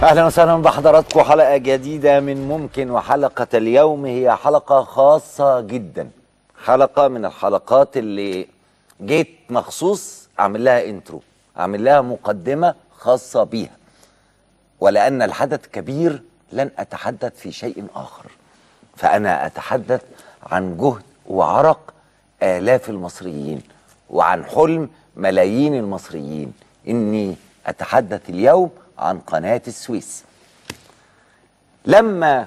اهلا وسهلا بحضراتكم حلقه جديده من ممكن وحلقه اليوم هي حلقه خاصه جدا حلقه من الحلقات اللي جيت مخصوص اعمل لها انترو اعمل لها مقدمه خاصه بيها ولان الحدث كبير لن اتحدث في شيء اخر فانا اتحدث عن جهد وعرق الاف المصريين وعن حلم ملايين المصريين اني اتحدث اليوم عن قناه السويس لما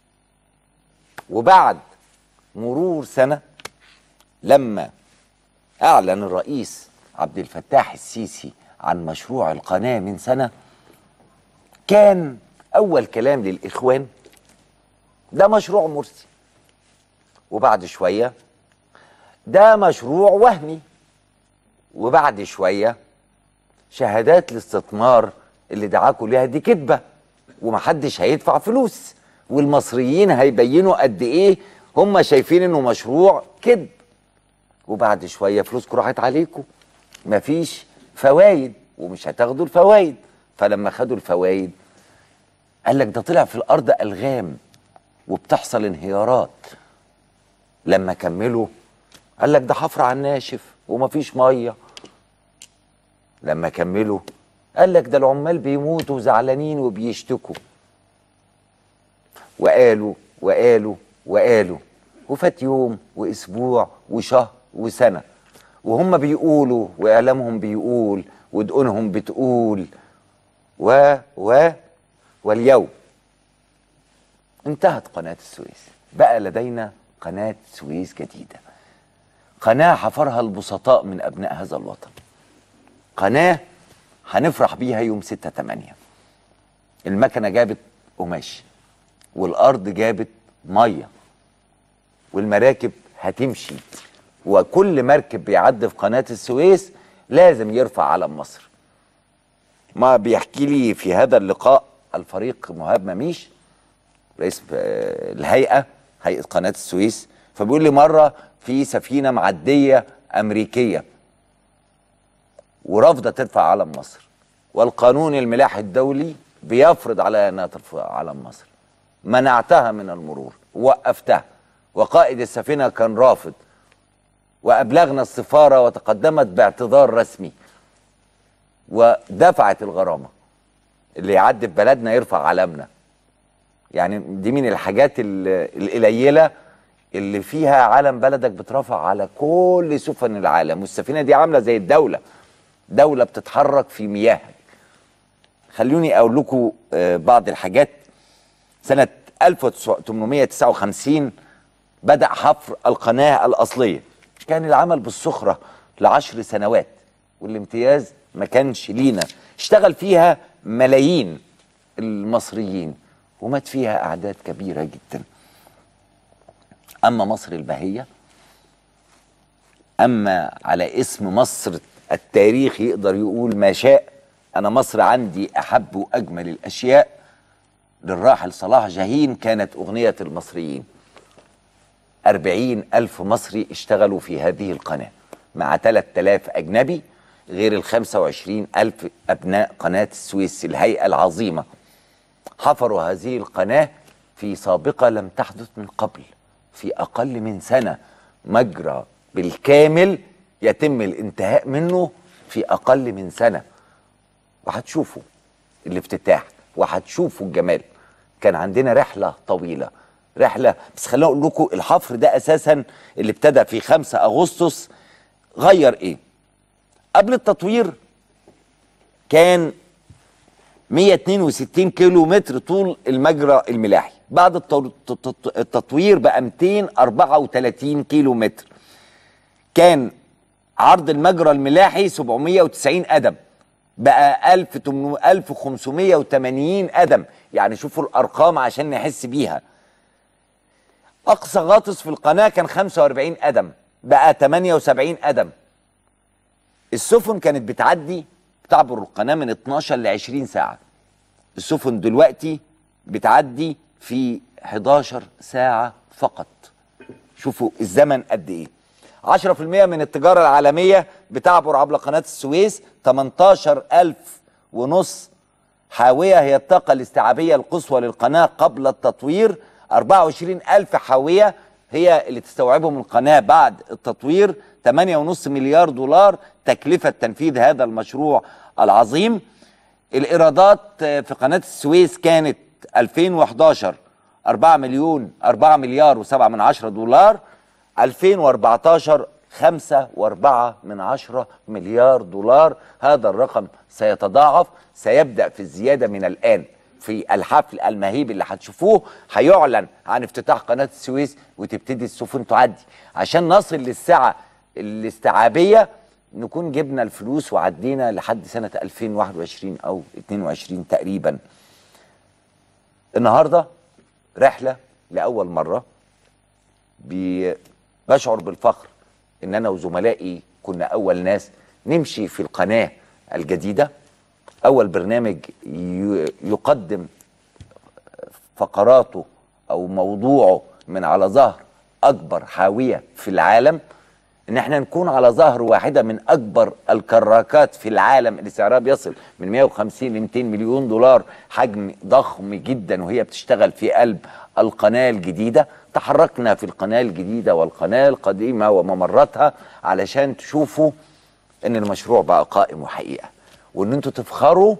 وبعد مرور سنه لما اعلن الرئيس عبد الفتاح السيسي عن مشروع القناه من سنه كان اول كلام للاخوان ده مشروع مرسي وبعد شويه ده مشروع وهمي وبعد شويه شهادات الاستثمار اللي دعاكوا ليها دي كذبه ومحدش هيدفع فلوس والمصريين هيبينوا قد ايه هم شايفين انه مشروع كذب وبعد شويه فلوسكم راحت عليكم مفيش فوايد ومش هتاخدوا الفوايد فلما خدوا الفوايد قال لك ده طلع في الارض الغام وبتحصل انهيارات لما كملوا قال لك ده حفر على الناشف ومفيش ميه لما كملوا قال لك ده العمال بيموتوا زعلانين وبيشتكوا وقالوا وقالوا وقالوا وفات يوم واسبوع وشهر وسنه وهم بيقولوا واعلامهم بيقول ودقونهم بتقول و و واليوم انتهت قناه السويس بقى لدينا قناه سويس جديده قناه حفرها البسطاء من ابناء هذا الوطن قناه هنفرح بيها يوم 6 8 المكنه جابت قماش والارض جابت ميه والمراكب هتمشي وكل مركب بيعدي في قناه السويس لازم يرفع علم مصر ما بيحكي لي في هذا اللقاء الفريق مهاب مميش رئيس الهيئه هيئه قناه السويس فبيقول لي مره في سفينه معديه امريكيه ورافضه ترفع علم مصر والقانون الملاحي الدولي بيفرض عليها انها ترفع علم مصر منعتها من المرور وقفتها وقائد السفينه كان رافض وابلغنا السفاره وتقدمت باعتذار رسمي ودفعت الغرامه اللي يعدي في بلدنا يرفع علمنا يعني دي من الحاجات القليله اللي فيها علم بلدك بترفع على كل سفن العالم والسفينه دي عامله زي الدوله دوله بتتحرك في مياهك خلوني اقول لكم بعض الحاجات سنه 1859 بدا حفر القناه الاصليه كان العمل بالسخره لعشر سنوات والامتياز ما كانش لينا اشتغل فيها ملايين المصريين ومات فيها اعداد كبيره جدا اما مصر البهيه اما على اسم مصر التاريخ يقدر يقول ما شاء أنا مصر عندي أحب وأجمل الأشياء للراحل صلاح جاهين كانت أغنية المصريين أربعين ألف مصري اشتغلوا في هذه القناة مع 3000 أجنبي غير ال 25 ألف أبناء قناة السويس الهيئة العظيمة حفروا هذه القناة في سابقة لم تحدث من قبل في أقل من سنة مجرى بالكامل يتم الانتهاء منه في اقل من سنه وهتشوفوا الافتتاح وهتشوفوا الجمال كان عندنا رحله طويله رحله بس خليني اقول لكم الحفر ده اساسا اللي ابتدى في 5 اغسطس غير ايه قبل التطوير كان 162 كيلو متر طول المجرى الملاحي بعد التطوير بقى 234 كيلو متر كان عرض المجرى الملاحي 790 قدم بقى 1580 قدم يعني شوفوا الارقام عشان نحس بيها اقصى غاطس في القناه كان 45 قدم بقى 78 قدم السفن كانت بتعدي بتعبر القناه من 12 ل 20 ساعه السفن دلوقتي بتعدي في 11 ساعه فقط شوفوا الزمن قد ايه 10% من التجارة العالمية بتعبر عبر قناة السويس 18 ألف ونص حاوية هي الطاقة الاستيعابية القصوى للقناة قبل التطوير 24 ألف حاوية هي اللي تستوعبهم القناة بعد التطوير 8.5 مليار دولار تكلفة تنفيذ هذا المشروع العظيم الإيرادات في قناة السويس كانت 2011 4 مليون 4 مليار و7 من عشرة دولار 2014 خمسة واربعة من عشرة مليار دولار هذا الرقم سيتضاعف سيبدأ في الزيادة من الآن في الحفل المهيب اللي هتشوفوه هيعلن عن افتتاح قناة السويس وتبتدي السفن تعدي عشان نصل للسعة الاستيعابية نكون جبنا الفلوس وعدينا لحد سنة 2021 أو 22 تقريبا النهاردة رحلة لأول مرة بشعر بالفخر ان انا وزملائي كنا اول ناس نمشي في القناه الجديده اول برنامج يقدم فقراته او موضوعه من على ظهر اكبر حاويه في العالم ان احنا نكون على ظهر واحده من اكبر الكراكات في العالم اللي سعرها بيصل من 150 ل 200 مليون دولار حجم ضخم جدا وهي بتشتغل في قلب القناه الجديده تحركنا في القناه الجديده والقناه القديمه وممراتها علشان تشوفوا ان المشروع بقى قائم وحقيقه وان انتوا تفخروا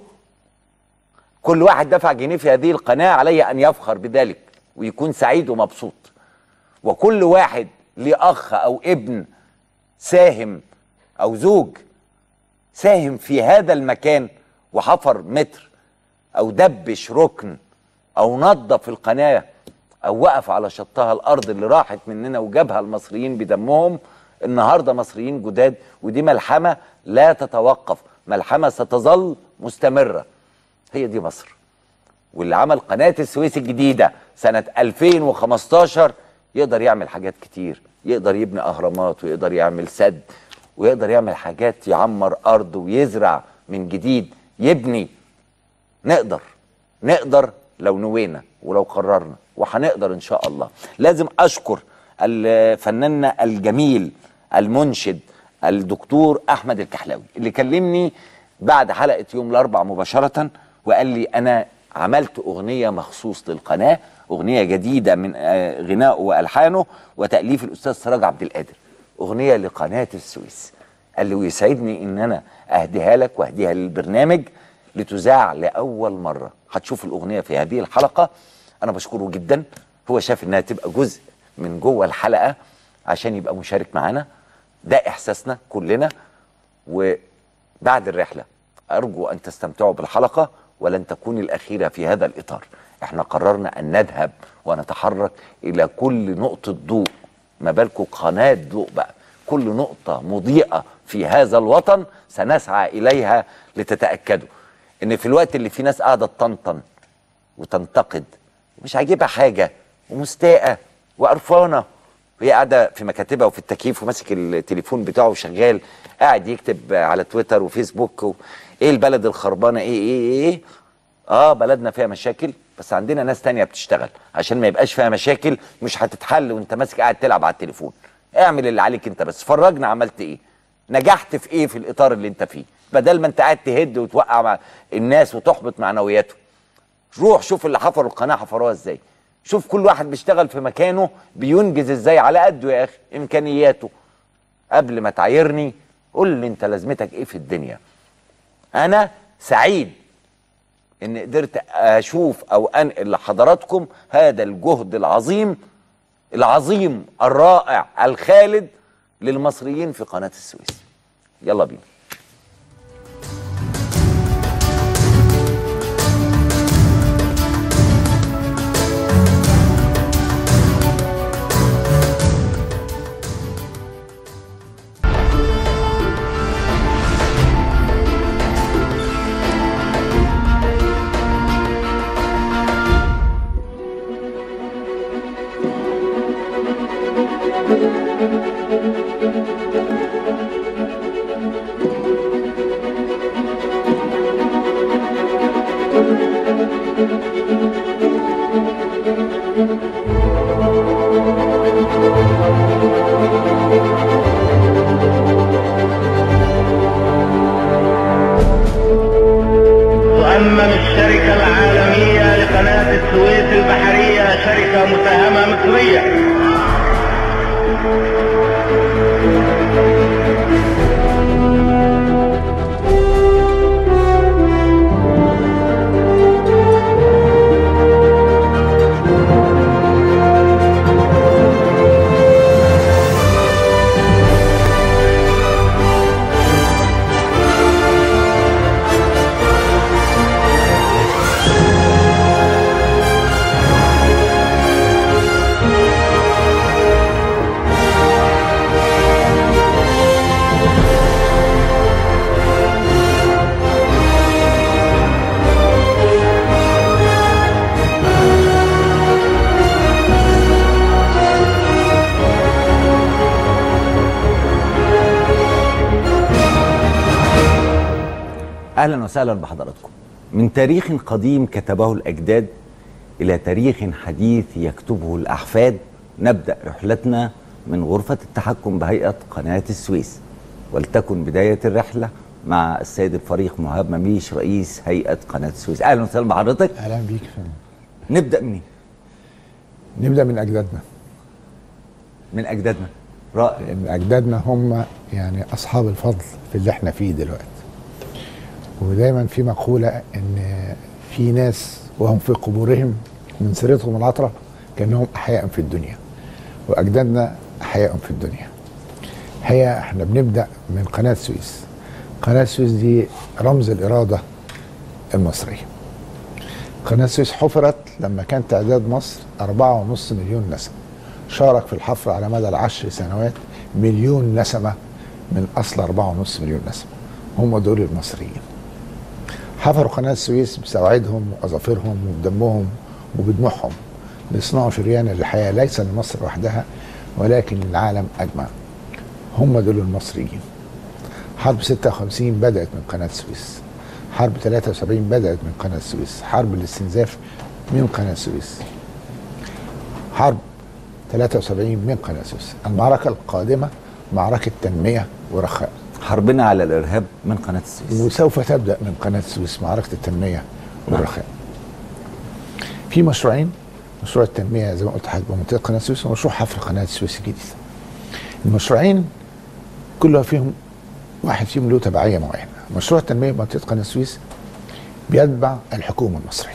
كل واحد دفع جنيه في هذه القناه عليه ان يفخر بذلك ويكون سعيد ومبسوط وكل واحد ليه اخ او ابن ساهم او زوج ساهم في هذا المكان وحفر متر او دبش ركن او نظف القناه او وقف على شطها الارض اللي راحت مننا وجابها المصريين بدمهم النهارده مصريين جداد ودي ملحمه لا تتوقف ملحمه ستظل مستمره هي دي مصر واللي عمل قناه السويس الجديده سنه 2015 يقدر يعمل حاجات كتير يقدر يبني اهرامات ويقدر يعمل سد ويقدر يعمل حاجات يعمر ارض ويزرع من جديد يبني نقدر نقدر لو نوينا ولو قررنا وهنقدر ان شاء الله لازم اشكر الفنان الجميل المنشد الدكتور احمد الكحلاوي اللي كلمني بعد حلقه يوم الاربع مباشره وقال لي انا عملت اغنيه مخصوص للقناه اغنيه جديده من غنائه والحانه وتاليف الاستاذ سراج عبد القادر اغنيه لقناه السويس قال لي ويسعدني ان انا اهديها لك واهديها للبرنامج لتذاع لاول مره هتشوف الاغنيه في هذه الحلقه انا بشكره جدا هو شاف انها تبقى جزء من جوه الحلقه عشان يبقى مشارك معانا ده احساسنا كلنا وبعد الرحله ارجو ان تستمتعوا بالحلقه ولن تكون الاخيره في هذا الاطار احنا قررنا ان نذهب ونتحرك الى كل نقطه ضوء ما بالكم قناه ضوء بقى كل نقطه مضيئه في هذا الوطن سنسعى اليها لتتاكدوا ان في الوقت اللي في ناس قاعده تطنطن وتنتقد مش عاجبها حاجه ومستاءه وقرفانه وهي قاعده في مكاتبها وفي التكييف وماسك التليفون بتاعه شغال قاعد يكتب على تويتر وفيسبوك و... ايه البلد الخربانه ايه ايه ايه اه بلدنا فيها مشاكل بس عندنا ناس تانية بتشتغل عشان ما يبقاش فيها مشاكل مش هتتحل وانت ماسك قاعد تلعب على التليفون اعمل اللي عليك انت بس فرجنا عملت ايه نجحت في ايه في الاطار اللي انت فيه بدل ما انت قاعد تهد وتوقع مع الناس وتحبط معنوياتهم روح شوف اللي حفروا القناه حفروها ازاي شوف كل واحد بيشتغل في مكانه بينجز ازاي على قده يا اخي امكانياته قبل ما تعايرني قول لي انت لازمتك ايه في الدنيا انا سعيد ان قدرت اشوف او انقل لحضراتكم هذا الجهد العظيم العظيم الرائع الخالد للمصريين في قناه السويس يلا بينا وأما بالشام اهلا وسهلا بحضراتكم من تاريخ قديم كتبه الاجداد الى تاريخ حديث يكتبه الاحفاد نبدا رحلتنا من غرفه التحكم بهيئه قناه السويس ولتكن بدايه الرحله مع السيد الفريق مهاب مميش رئيس هيئه قناه السويس اهلا وسهلا بحضرتك اهلا بيك يا فندم نبدا منين نبدا من اجدادنا من اجدادنا رائع لان اجدادنا هم يعني اصحاب الفضل في اللي احنا فيه دلوقتي ودايما في مقوله ان في ناس وهم في قبورهم من سيرتهم العطره كانهم احياء في الدنيا واجدادنا احياء في الدنيا هي احنا بنبدا من قناه السويس قناه السويس دي رمز الاراده المصريه قناه السويس حفرت لما كان تعداد مصر أربعة ونص مليون نسمه شارك في الحفر على مدى العشر سنوات مليون نسمه من اصل أربعة ونص مليون نسمه هم دول المصريين حفروا قناه السويس بسواعدهم واظافرهم وبدمهم وبدموعهم ليصنعوا شريان للحياه ليس لمصر وحدها ولكن للعالم اجمع هم دول المصريين حرب 56 بدات من قناه السويس حرب 73 بدات من قناه السويس حرب الاستنزاف من قناه السويس حرب 73 من قناه السويس المعركه القادمه معركه تنميه ورخاء حربنا على الارهاب من قناه السويس وسوف تبدا من قناه السويس معركه التنميه والرخاء في مشروعين مشروع التنميه زي ما قلت لحضرتك بمنطقه قناه السويس ومشروع حفر قناه السويس الجديده المشروعين كل فيهم واحد فيهم له تبعيه معينه مشروع التنميه بمنطقه قناه السويس بيتبع الحكومه المصريه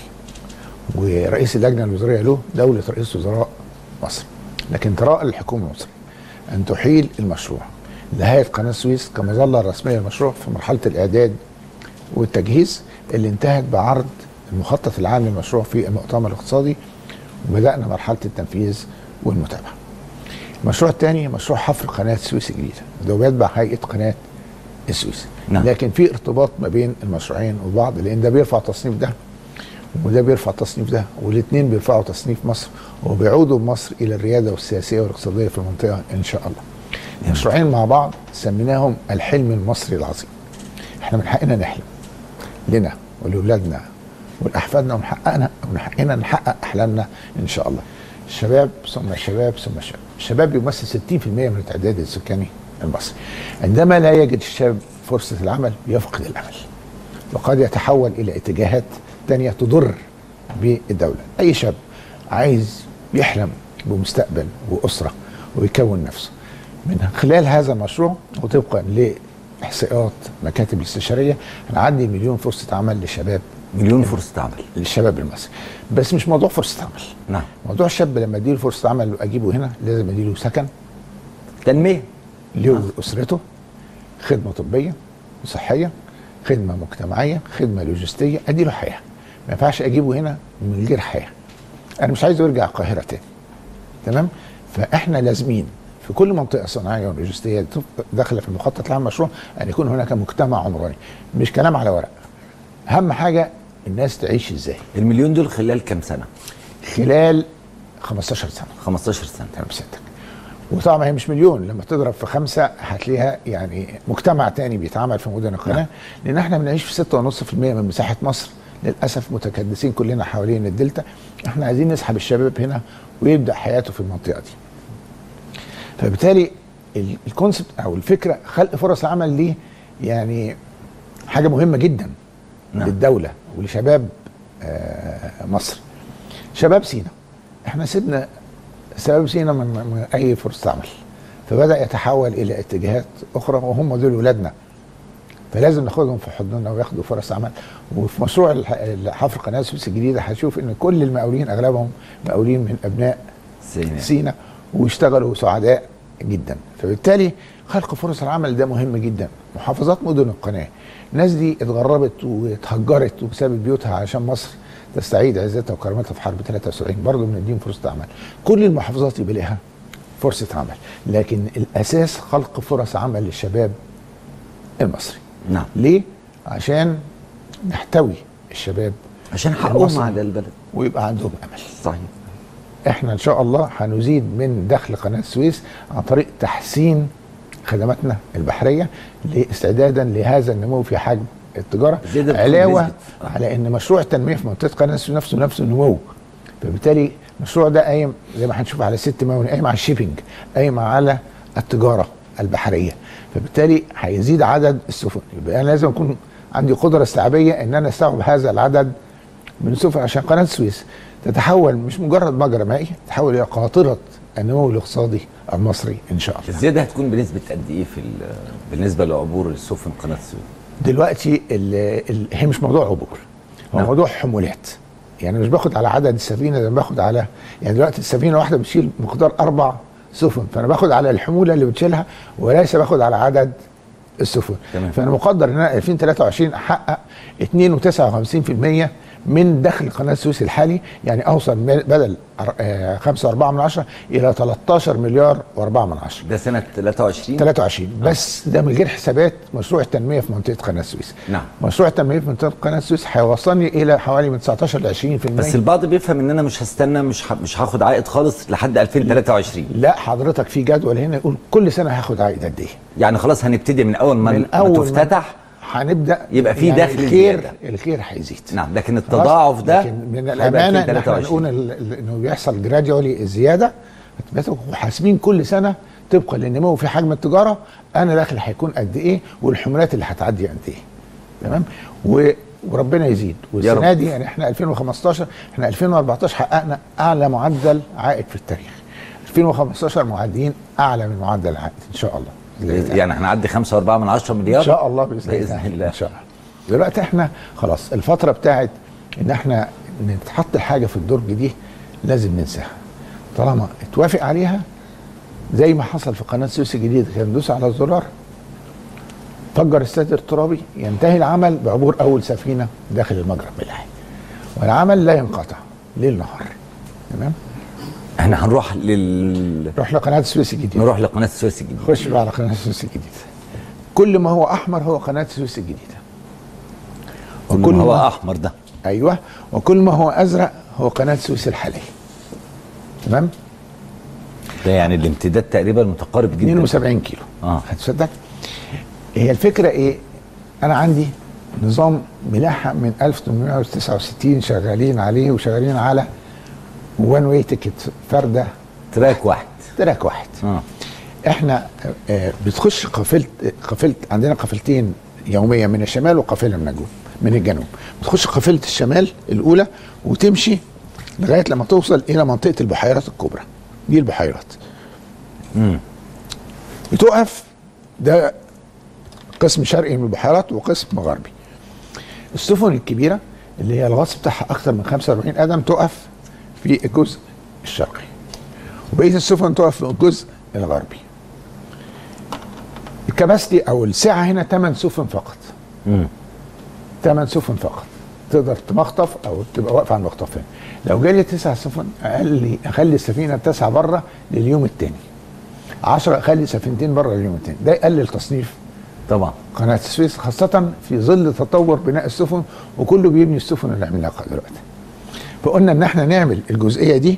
ورئيس اللجنه الوزاريه له دوله رئيس وزراء مصر لكن تراءى للحكومه المصريه ان تحيل المشروع لهيئه قناه السويس كمظله رسميه للمشروع في مرحله الاعداد والتجهيز اللي انتهت بعرض المخطط العام للمشروع في المؤتمر الاقتصادي وبدانا مرحله التنفيذ والمتابعه. المشروع الثاني مشروع حفر قناه السويس الجديده ده بيتبع هيئه قناه السويس نعم. لكن في ارتباط ما بين المشروعين وبعض لان ده بيرفع تصنيف ده وده بيرفع تصنيف ده والاثنين بيرفعوا تصنيف مصر وبيعودوا مصر الى الرياده والسياسيه والاقتصاديه في المنطقه ان شاء الله. المشروعين مع بعض سميناهم الحلم المصري العظيم. احنا من حقنا نحلم لنا ولأولادنا ولأحفادنا ومن حقنا ومن حقنا نحقق أحلامنا إن شاء الله. الشباب ثم الشباب ثم الشباب. الشباب يمثل 60% من التعداد السكاني المصري. عندما لا يجد الشاب فرصة العمل يفقد الأمل. وقد يتحول إلى اتجاهات تانية تضر بالدولة. أي شاب عايز يحلم بمستقبل وأسرة ويكون نفسه. من خلال هذا المشروع وطبقا لاحصائيات مكاتب الاستشاريه هنعدي مليون فرصه عمل للشباب مليون فرصه عمل للشباب المصري بس مش موضوع فرصه عمل نعم موضوع الشاب لما اديله فرصه عمل واجيبه هنا لازم اديله سكن تنميه له اسرته خدمه طبيه وصحيه خدمه مجتمعيه خدمه لوجستيه اديله حياه ما ينفعش اجيبه هنا من غير حياه انا مش عايزه يرجع القاهره تاني تمام فاحنا لازمين في كل منطقه صناعيه ولوجستيه داخله في المخطط العام المشروع ان يكون هناك مجتمع عمراني مش كلام على ورق اهم حاجه الناس تعيش ازاي المليون دول خلال كام سنه خلال 15 سنه 15 سنه تمام سيادتك وطبعا هي مش مليون لما تضرب في خمسه هتلاقيها يعني مجتمع تاني بيتعمل في مدن القناه نعم. لان احنا بنعيش في 6.5% من مساحه مصر للاسف متكدسين كلنا حوالين الدلتا احنا عايزين نسحب الشباب هنا ويبدا حياته في المنطقه دي فبالتالي ال- الكونسبت او الفكره خلق فرص عمل دي يعني حاجه مهمه جدا نعم. للدوله ولشباب آه، مصر شباب سينا احنا سيبنا شباب سينا من, من اي فرصه عمل فبدا يتحول الى اتجاهات اخرى وهم دول ولادنا فلازم ناخدهم في حضننا وياخدوا فرص عمل وفي مشروع الح- حفر قناه السويس الجديده هشوف ان كل المقاولين اغلبهم مقاولين من ابناء سينا. سينا واشتغلوا سعداء جدا فبالتالي خلق فرص العمل ده مهم جدا محافظات مدن القناه الناس دي اتغربت واتهجرت وسابت بيوتها عشان مصر تستعيد عزتها وكرامتها في حرب 73 برضه بنديهم فرصه عمل كل المحافظات يبقى لها فرصه عمل لكن الاساس خلق فرص عمل للشباب المصري نعم ليه عشان نحتوي الشباب عشان حقهم المصري. على البلد ويبقى عندهم امل صحيح احنا ان شاء الله هنزيد من دخل قناه السويس عن طريق تحسين خدماتنا البحريه لاستعدادا لهذا النمو في حجم التجاره زيادة بتكون علاوه نسبة. على ان مشروع التنميه في منطقه قناه السويس نفسه نفسه نمو فبالتالي المشروع ده قايم زي ما هنشوف على ست موانئ قايم على الشيبنج قايم على التجاره البحريه فبالتالي هيزيد عدد السفن يبقى انا لازم اكون عندي قدره استيعابيه ان انا استوعب هذا العدد من السفن عشان قناه السويس تتحول مش مجرد مجرى مائي تتحول الى قاطره النمو الاقتصادي المصري ان شاء الله الزياده هتكون بنسبه قد ايه في ال- بالنسبه لعبور السفن قناه السويس دلوقتي ال ال هي مش موضوع عبور هو نعم. موضوع حمولات يعني مش باخد على عدد السفينه ده باخد على يعني دلوقتي السفينه واحده بتشيل مقدار اربع سفن فانا باخد على الحموله اللي بتشيلها وليس باخد على عدد السفن تمام. فانا مقدر ان انا 2023 احقق 2.59% من دخل قناه السويس الحالي يعني اوصل من- بدل 5.4 من عشرة الى 13 مليار و4 من عشرة ده سنه 23 23 بس ده من غير حسابات مشروع التنميه في منطقه قناه السويس نعم. مشروع التنميه في منطقه قناه السويس هيوصلني الى حوالي من 19 ل 20% بس البعض بيفهم ان انا مش هستنى مش ه... مش هاخد عائد خالص لحد 2023 لا حضرتك في جدول هنا يقول كل سنه هاخد عائد قد ايه يعني خلاص هنبتدي من اول ما, من ما اول ما تفتتح هنبدا يبقى في يعني دخل الخير زيادة. الخير هيزيد نعم لكن خلاص؟ التضاعف ده لكن من هيبقى الامانه ان احنا 2023. نقول ال- ال- انه بيحصل جراديولي الزياده وحاسبين كل سنه طبقا للنمو في حجم التجاره انا دخلي هيكون قد ايه والحمولات اللي هتعدي قد ايه تمام و وربنا يزيد والسنه رب. دي يعني احنا 2015 احنا 2014 حققنا اعلى معدل عائد في التاريخ 2015 معديين اعلى من معدل العائد ان شاء الله يعني هنعدي 5.4 من 10 مليار ان شاء الله باذن, بإذن الله. ان شاء الله دلوقتي احنا خلاص الفتره بتاعت ان احنا نتحط الحاجه في الدرج دي لازم ننساها طالما اتوافق عليها زي ما حصل في قناه السويس الجديده كان ندوس على الزرار فجر السد الترابي ينتهي العمل بعبور اول سفينه داخل المجرى الملاحي والعمل لا ينقطع ليل نهار تمام احنا هنروح لل نروح لقناه السويس الجديده نروح لقناه السويس الجديده خش بقى على قناه السويس الجديده كل ما هو احمر هو قناه السويس الجديده كل ما هو احمر ده ايوه وكل ما هو ازرق هو قناه السويس الحاليه تمام ده يعني الامتداد تقريبا متقارب جدا 72 كيلو اه هتصدق هي الفكره ايه انا عندي نظام ملاحه من 1869 شغالين عليه وشغالين على وان واي تيكت فرده تراك واحد تراك واحد اه احنا آه، بتخش قافله قافله عندنا قافلتين يوميا من الشمال وقافله من الجنوب من الجنوب بتخش قافله الشمال الاولى وتمشي لغايه لما توصل الى منطقه البحيرات الكبرى دي البحيرات امم بتقف ده قسم شرقي من البحيرات وقسم غربي السفن الكبيره اللي هي الغطس بتاعها اكثر من 45 قدم تقف في الجزء الشرقي وبقيه السفن تقف في الجزء الغربي الكباستي او السعه هنا 8 سفن فقط امم 8 سفن فقط تقدر تمخطف او تبقى واقف على المخطفين لو جالي تسع سفن اقل اخلي السفينه تسعه بره لليوم الثاني 10 اخلي سفينتين بره لليوم الثاني ده يقلل تصنيف طبعا قناه السويس خاصه في ظل تطور بناء السفن وكله بيبني السفن العملاقه دلوقتي فقلنا ان احنا نعمل الجزئيه دي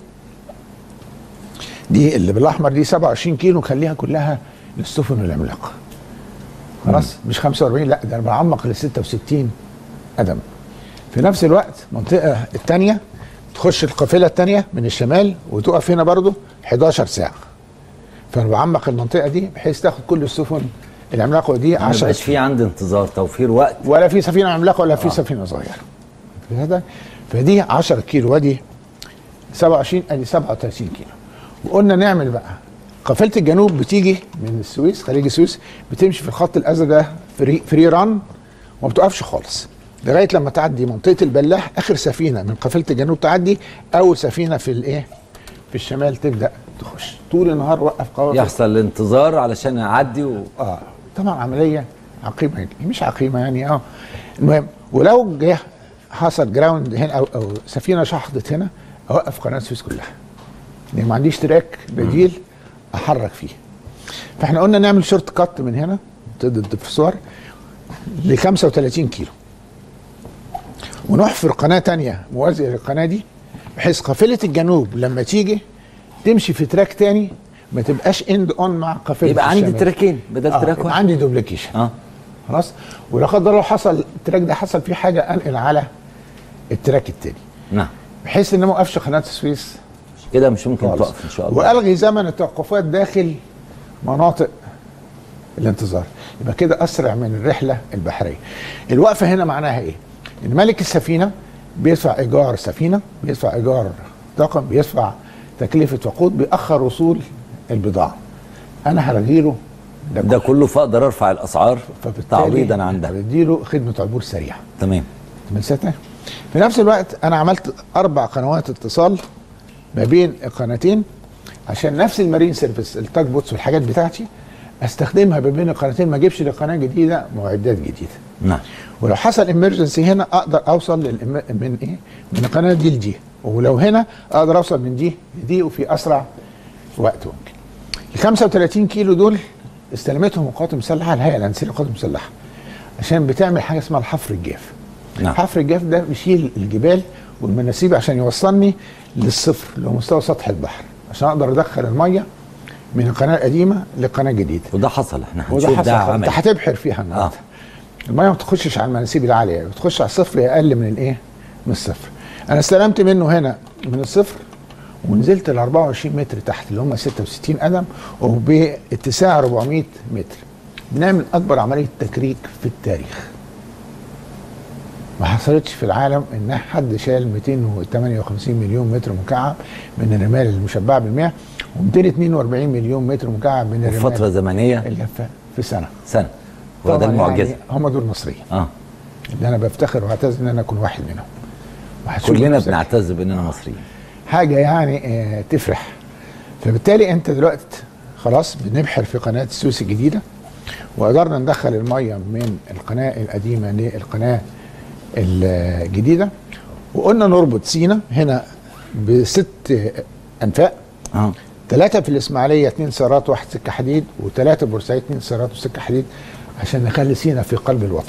دي اللي بالاحمر دي 27 كيلو نخليها كلها للسفن العملاقه خلاص مش 45 لا ده انا بعمق ل 66 قدم في نفس الوقت المنطقه الثانيه تخش القافله الثانيه من الشمال وتقف هنا برضو 11 ساعه فانا بعمق المنطقه دي بحيث تاخد كل السفن العملاقه دي ما 10 يبقاش في عندي انتظار توفير وقت ولا في سفينه عملاقه ولا في سفينه صغيره في هذا فدي 10 كيلو ودي 27 ادي 37 كيلو وقلنا نعمل بقى قافله الجنوب بتيجي من السويس خليج السويس بتمشي في الخط الازرق ده فري, فري ران وما بتقفش خالص لغايه لما تعدي منطقه البلاح اخر سفينه من قافله الجنوب تعدي اول سفينه في الايه في الشمال تبدا تخش طول النهار وقف قوافل يحصل الانتظار علشان يعدي و... اه طبعا عمليه عقيمه مش عقيمه يعني اه المهم ولو جه حصل جراوند هنا او او سفينه شحطت هنا اوقف قناه السويس كلها لان ما عنديش تراك بديل احرك فيه فاحنا قلنا نعمل شورت كات من هنا تقدر في صور ل 35 كيلو ونحفر قناه تانية موازيه للقناه دي بحيث قافله الجنوب لما تيجي تمشي في تراك تاني ما تبقاش اند اون مع قافله يبقى عندي الشمال. تراكين بدل آه تراك يبقى واحد عندي دوبليكيشن اه خلاص ولا قدر الله حصل التراك ده حصل فيه حاجه انقل على التراك التاني نعم بحيث ان ما اوقفش قناه السويس كده مش ممكن خالص توقف ان شاء الله والغي زمن التوقفات داخل مناطق الانتظار يبقى كده اسرع من الرحله البحريه الوقفه هنا معناها ايه ان مالك السفينه بيدفع ايجار سفينه بيدفع ايجار طاقم بيدفع تكلفه وقود بيأخر وصول البضاعه انا هلغيله ده, ده كله فاقدر ارفع الاسعار فبالتالي تعويضا عن ده بديله خدمه عبور سريعه تمام تمسكنا في نفس الوقت انا عملت اربع قنوات اتصال ما بين القناتين عشان نفس المارين سيرفيس التاج بوتس والحاجات بتاعتي استخدمها ما بين القناتين ما اجيبش لقناه جديده معدات جديده نعم ولو حصل امرجنسي هنا اقدر اوصل للإم... من ايه من القناه دي لدي ولو هنا اقدر اوصل من دي لدي وفي اسرع وقت ممكن ال 35 كيلو دول استلمتهم القوات المسلحه الهيئه الهندسيه للقوات المسلحه عشان بتعمل حاجه اسمها الحفر الجاف نعم. حفر الجاف ده بيشيل الجبال والمناسيب عشان يوصلني للصفر اللي هو مستوى سطح البحر عشان اقدر ادخل الميه من القناه القديمه للقناه الجديده وده حصل احنا وده هنشوف حصل ده انت عمل هتبحر فيها النهارده آه. الميه ما بتخشش على المناسيب العاليه بتخش على الصفر اقل من الايه؟ من الصفر. انا استلمت منه هنا من الصفر ونزلت ل 24 متر تحت اللي هم 66 قدم وباتساع 400 متر. بنعمل اكبر عمليه تكريك في التاريخ. ما حصلتش في العالم ان حد شال 258 مليون متر مكعب من الرمال المشبعه بالمياه و242 مليون متر مكعب من في الرمال فتره زمنيه اللي في- في سنه سنه وده طبعاً المعجزه يعني هم دول مصريين اه اللي انا بفتخر واعتز ان انا اكون واحد منهم وهتشوف كلنا نفسك. بنعتز باننا مصريين حاجه يعني آه تفرح فبالتالي انت دلوقتي خلاص بنبحر في قناه السويس الجديده وقدرنا ندخل الميه من القناه القديمه للقناه الجديده وقلنا نربط سينا هنا بست انفاق اه ثلاثة في الإسماعيلية اثنين سيارات واحد سكة حديد وثلاثة بورسعيد اثنين سيارات وسكة حديد عشان نخلي سينا في قلب الوطن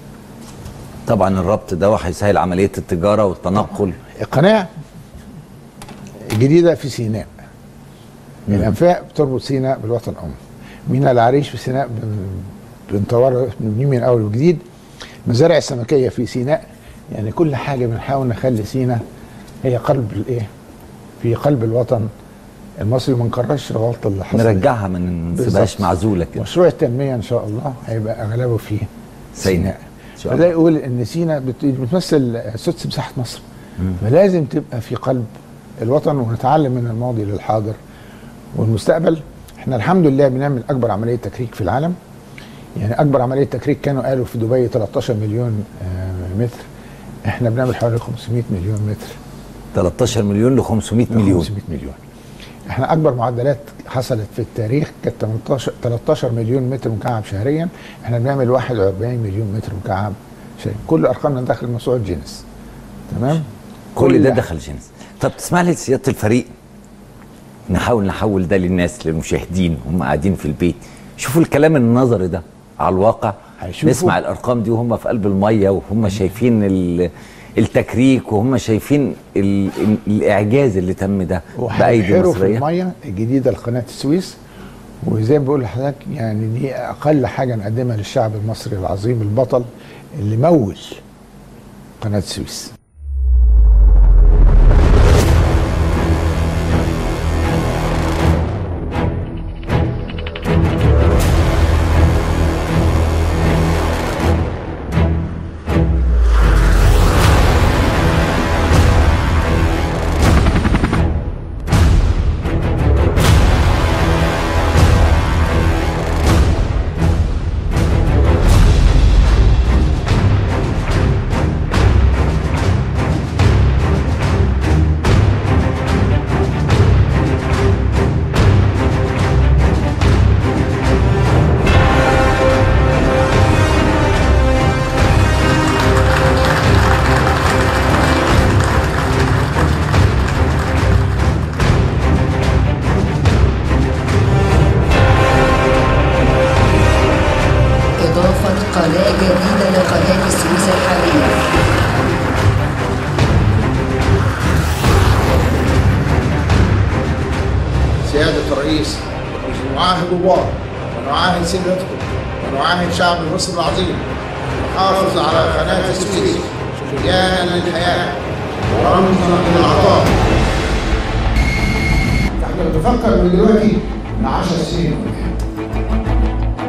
طبعا الربط ده هيسهل عمليه التجاره والتنقل القناة الجديدة في سيناء الأنفاق بتربط سيناء بالوطن الأم ميناء العريش في سيناء بن- بنطور بنبنيه من أول وجديد مزارع السمكية في سيناء يعني كل حاجة بنحاول نخلي سيناء هي قلب الإيه في قلب الوطن المصري وما نكررش الغلطة اللي حصلت نرجعها ما نسيبهاش بالظبط. معزوله كده مشروع التنمية إن شاء الله هيبقى أغلبه في سيناء. سيناء إن شاء فده الله. يقول إن سيناء بت- بتمثل سدس مساحة مصر فلازم تبقى في قلب الوطن ونتعلم من الماضي للحاضر والمستقبل احنا الحمد لله بنعمل أكبر عملية تكريك في العالم يعني أكبر عملية تكريك كانوا قالوا في دبي 13 مليون آه، متر احنا بنعمل حوالي 500 مليون متر 13 مليون ل 500 مليون 500 مليون احنا اكبر معدلات حصلت في التاريخ كانت 18 13 مليون متر مكعب شهريا احنا بنعمل 41 مليون متر مكعب شهريا كل ارقامنا داخل موسوعه جينيس تمام كل ده دخل جنس طب تسمع لي سياده الفريق نحاول نحول ده للناس للمشاهدين هم قاعدين في البيت شوفوا الكلام النظري ده على الواقع هيشوفوا. نسمع الارقام دي وهم في قلب الميه وهم شايفين ل- التكريك وهم شايفين ال... ال- الاعجاز اللي تم ده بايدي وهيبحروا في مصريه الميه الجديده لقناه السويس وزي ما بقول لحضرتك يعني دي اقل حاجه نقدمها للشعب المصري العظيم البطل اللي مول قناه السويس قناة السويس الحالية سيادة الرئيس نعاهد الله ونعاهد سيادتكم ونعاهد شعب مصر العظيم نحافظ على قناة السويس شريانا للحياة ورمزا للعطاء احنا بنفكر من دلوقتي من 10 سنين قدام.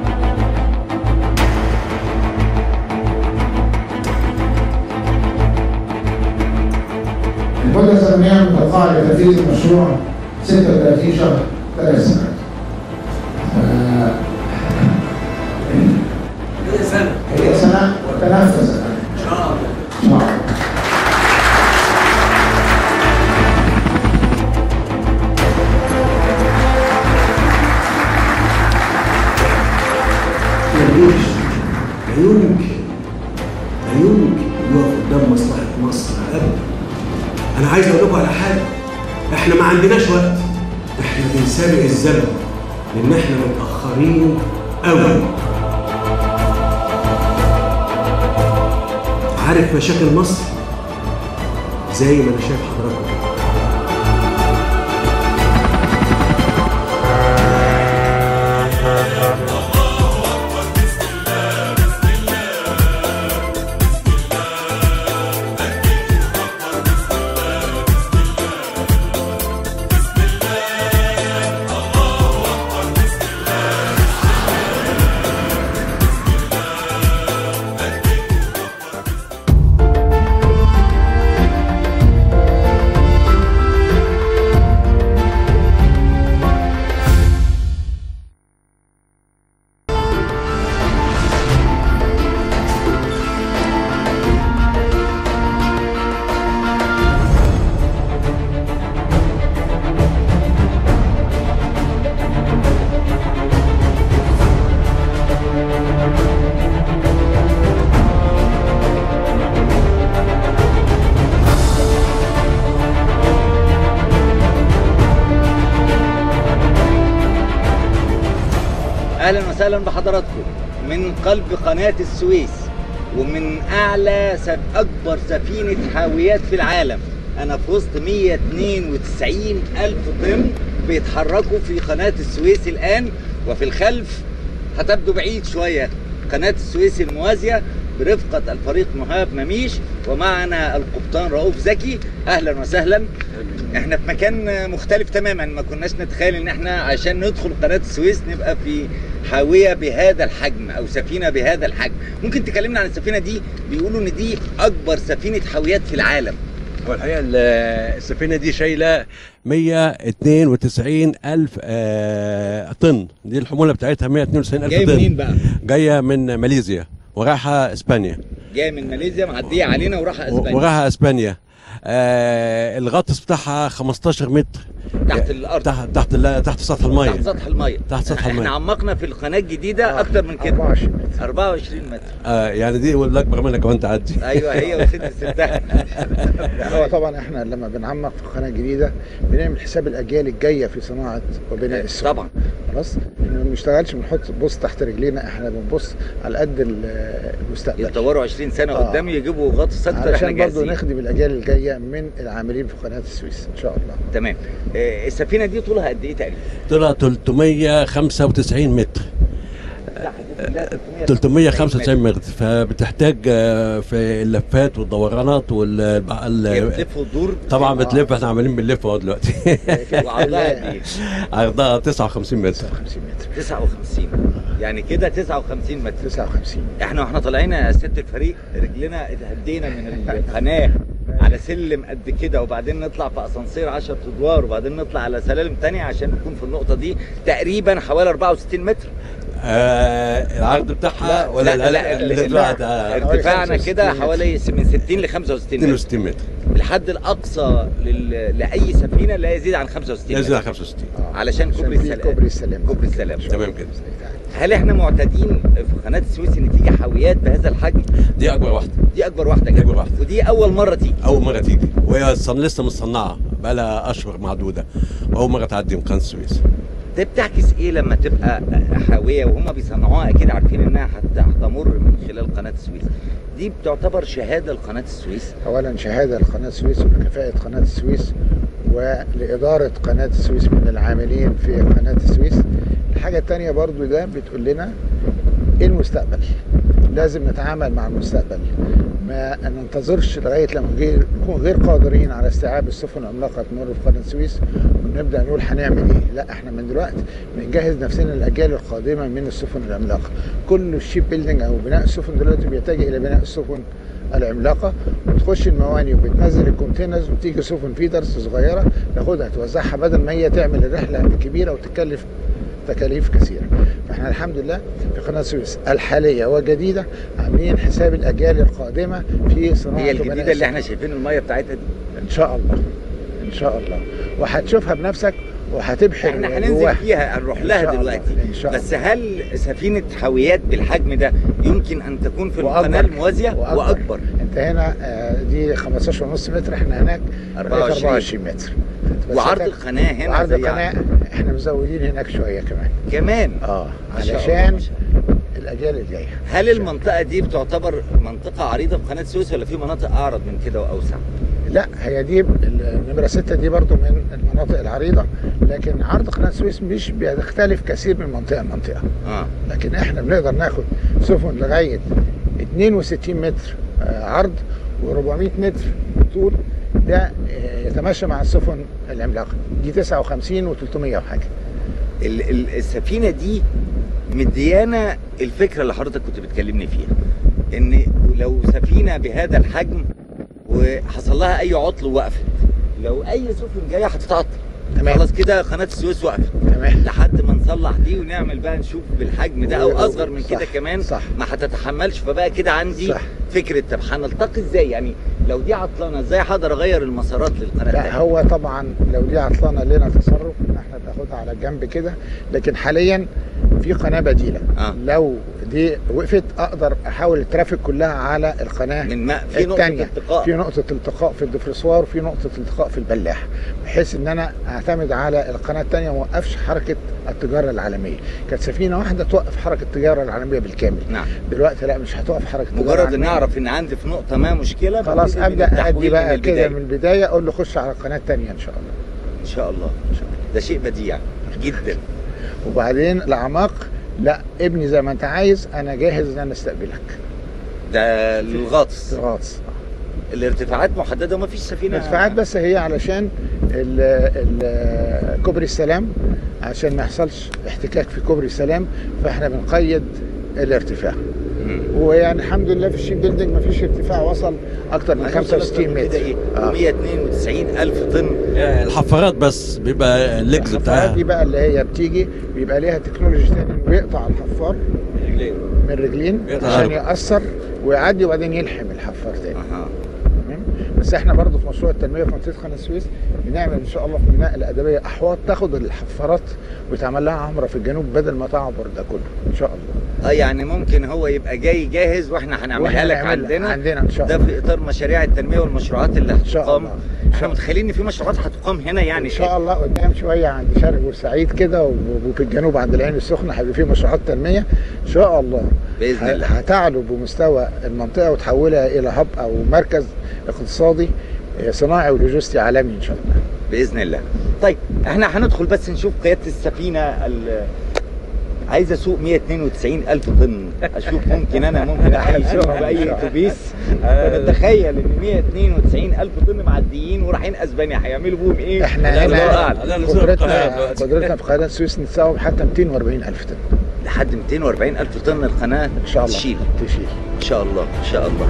المدة الزمنية المتوقعة لتنفيذ المشروع 36 شهر ثلاث سنوات. آه، هي سنة هي سنة وتنفذ سنة. إن شاء الله إن شاء الله. الجيش لا يمكن لا يمكن يقف قدام مصلحة مصر أبدا أنا عايز أقول لكم على حاجة إحنا ما عندناش وقت إحنا بنسابق الزمن لأن إحنا متأخرين أوي عارف مشاكل مصر زي ما أنا شايف حضراتكم كده اهلا وسهلا بحضراتكم من قلب قناه السويس ومن اعلى سف... اكبر سفينه حاويات في العالم انا في وسط 192 الف طن بيتحركوا في قناه السويس الان وفي الخلف هتبدو بعيد شويه قناه السويس الموازيه برفقه الفريق مهاب مميش ومعنا القبطان رؤوف زكي اهلا وسهلا احنا في مكان مختلف تماما ما كناش نتخيل ان احنا عشان ندخل قناه السويس نبقى في حاويه بهذا الحجم او سفينه بهذا الحجم ممكن تكلمنا عن السفينه دي بيقولوا ان دي اكبر سفينه حاويات في العالم هو الحقيقه ال- السفينه دي شايله 192 الف آه، طن دي الحموله بتاعتها 192 الف جاي طن منين بقى جايه من ماليزيا ورايحه اسبانيا جاي من ماليزيا معديه علينا وراح و- اسبانيا ورايحه اسبانيا آه الغطس بتاعها 15 متر تحت الارض تحت تحت ال- تحت سطح تحت الميه سطح الميه تحت سطح المية. احنا عمقنا في القناه الجديده اكتر من كده 24 24 متر آه يعني دي الاكبر منها كمان تعدي ايوه هي وست ستها يعني هو طبعا احنا لما بنعمق في القناه الجديده بنعمل حساب الاجيال الجايه في صناعه وبناء السفن طبعا خلاص احنا ما بنشتغلش بنحط بص تحت رجلينا احنا بنبص على قد ال- المستقبل يتطوروا 20 سنه آه. قدام يجيبوا غطس اكتر احنا علشان برضه جاهزين نخدم الاجيال الجايه من العاملين في قناه السويس ان شاء الله تمام آه، السفينه دي طولها قد ايه تقريبا؟ طلع 395 متر 395 متر فبتحتاج آه، في اللفات والدورانات وال ال- هي ال- بتلف وتدور طبعا بتلف احنا عمالين بنلف اهو دلوقتي وعرضها قد ايه؟ عرضها 59 متر 59 متر 59 يعني كده 59 متر 59 احنا واحنا طالعين يا ست الفريق رجلنا اتهدينا من القناه على سلم قد كده وبعدين نطلع في اسانسير 10 ادوار وبعدين نطلع على سلالم تانية عشان نكون في النقطه دي تقريبا حوالي 64 متر آه العرض بتاعها ولا لا لا الارتفاع لا ده ارتفاعنا كده حوالي من 60 ل 65 متر 62 متر الحد الاقصى لل... لاي سفينه لا يزيد عن 65 لازم متر. على 65 علشان كوبري في السلام كوبري السلام كوبري السلام تمام كده هل احنا معتادين في قناه السويس ان تيجي حاويات بهذا الحجم دي اكبر واحده دي اكبر واحده دي كده أكبر واحدة. ودي اول مره تيجي اول مره تيجي وهي صن- لسه مصنعه بقى لها اشهر معدوده واول مره تعدي من قناه السويس ده بتعكس ايه لما تبقى حاويه وهم بيصنعوها اكيد عارفين انها هت- هتمر من خلال قناه السويس دي بتعتبر شهاده لقناه السويس اولا شهاده لقناه السويس ولكفاءه قناه السويس ولاداره قناه السويس من العاملين في قناه السويس الحاجه الثانيه برضو ده بتقول لنا ايه المستقبل لازم نتعامل مع المستقبل ما ننتظرش لغايه لما غير نكون غير قادرين على استيعاب السفن العملاقه تمر في قناه السويس ونبدا نقول هنعمل ايه لا احنا من دلوقتي بنجهز نفسنا للاجيال القادمه من السفن العملاقه كل الشيب بيلدينج او بناء السفن دلوقتي بيتجه الى بناء السفن العملاقه وتخش المواني وبتنزل الكونتينرز وتيجي سفن فيدرز صغيره تاخدها توزعها بدل ما هي تعمل الرحله الكبيره وتكلف تكاليف كثيره فاحنا الحمد لله في قناه السويس الحاليه والجديده عاملين حساب الاجيال القادمه في صناعه هي وبناء الجديده اللي السفن. احنا شايفين الميه بتاعتها دي ان شاء الله ان شاء الله وهتشوفها بنفسك وهتبحر احنا جواها. هننزل فيها هنروح إن لها شاء الله، دلوقتي إن شاء بس هل سفينه حاويات بالحجم ده يمكن ان تكون في وأكبر. القناه الموازيه وأكبر. واكبر انت هنا آه، دي 15 ونص متر احنا هناك 24. 24 متر بس وعرض إحنا- القناه هنا وعرض زي القناه احنا مزودين هناك شويه كمان كمان اه ما شاء الله، علشان ما شاء الله. الاجيال الجايه هل المنطقه دي بتعتبر منطقه عريضه في قناه السويس ولا في مناطق اعرض من كده واوسع لا هي دي النمرة ستة دي برضو من المناطق العريضة لكن عرض قناة السويس مش بيختلف كثير من منطقة لمنطقة اه لكن احنا بنقدر ناخد سفن لغاية 62 متر آه، عرض و400 متر طول ده آه، يتماشى مع السفن العملاقة دي 59 و300 وحاجة ال- ال- السفينه دي مديانا الفكره اللي حضرتك كنت بتكلمني فيها ان لو سفينه بهذا الحجم وحصل لها اي عطل وقفت لو اي سفن جايه هتتعطل تمام. خلاص كده قناه السويس وقفت تمام لحد ما نصلح دي ونعمل بقى نشوف بالحجم ده او و- اصغر من صح، كده كمان صح. ما هتتحملش فبقى كده عندي صح. فكره طب هنلتقي ازاي يعني لو دي عطلانه ازاي هقدر اغير المسارات للقناه لا التانية؟ هو طبعا لو دي عطلانه لنا تصرف ان احنا بناخدها على جنب كده لكن حاليا في قناه بديله آه. لو دي وقفت اقدر احول الترافيك كلها على القناه من ما في نقطه الثانيه التقاء في نقطه التقاء في الدفرسوار وفي نقطه التقاء في البلاح بحيث ان انا اعتمد على القناه الثانيه وما اوقفش حركه التجاره العالميه كانت سفينه واحده توقف حركه التجاره العالميه بالكامل نعم دلوقتي لا مش هتوقف حركه التجاره مجرد ان العالمية. اعرف ان عندي في نقطه ما مشكله خلاص ببتدي من ابدا ادي التحويل بقى من كده البداية. من البدايه اقول له خش على القناه الثانيه ان شاء الله ان شاء الله ده شيء بديع جدا وبعدين الاعماق لا ابني زي ما انت عايز انا جاهز ان انا استقبلك ده الغطس غاطس الارتفاعات محدده وما فيش سفينه الارتفاعات بس هي علشان ال- ال- كوبري السلام عشان ما يحصلش احتكاك في كوبري السلام فاحنا بنقيد الارتفاع مم. ويعني الحمد لله في الشيب بيلدينج ما فيش ارتفاع وصل اكتر من 65 كده متر ايه آه. 192 الف طن الحفارات بس بيبقى الليجز الحفارات بتاعها دي بقى اللي هي بتيجي بيبقى ليها تكنولوجي تاني إنه بيقطع الحفار من رجلين يقطع عشان رجل. يأثر ويعدي وبعدين يلحم الحفار تاني اها تمام بس احنا برضو في مشروع التنميه في منطقه قناه السويس بنعمل ان شاء الله في الميناء الادبيه احواض تاخد الحفارات ويتعمل لها عمره في الجنوب بدل ما تعبر ده كله ان شاء الله اه يعني ممكن هو يبقى جاي جاهز واحنا هنعملها وإحنا لك نعملها عندنا عندنا ان شاء ده الله في اطار مشاريع التنميه والمشروعات اللي شاء هتقام الله. احنا متخيلين ان في مشروعات هتقام هنا يعني ان شاء الله قدام شويه عند شرق بورسعيد كده و- وفي الجنوب عند العين السخنه هيبقى في مشروعات تنميه ان شاء الله بإذن ه- الله. هتعلو بمستوى المنطقه وتحولها الى هب او مركز اقتصادي آه، صناعي ولوجستي عالمي ان شاء الله باذن الله طيب احنا هندخل بس نشوف قياده السفينه ال- عايز اسوق 192 الف طن اشوف ممكن انا ممكن اسوقها باي اتوبيس فنتخيل ان 192 الف طن معديين ورايحين اسبانيا هيعملوا بيهم ايه احنا لا، الله هنا أعلم. لا، نزور القاهرة قدرتنا دلوقتي. قدرتنا في قناه السويس نتساوم حتى 240 الف طن لحد 240 الف طن القناه ان شاء الله تشيل تشيل ان شاء الله ان شاء الله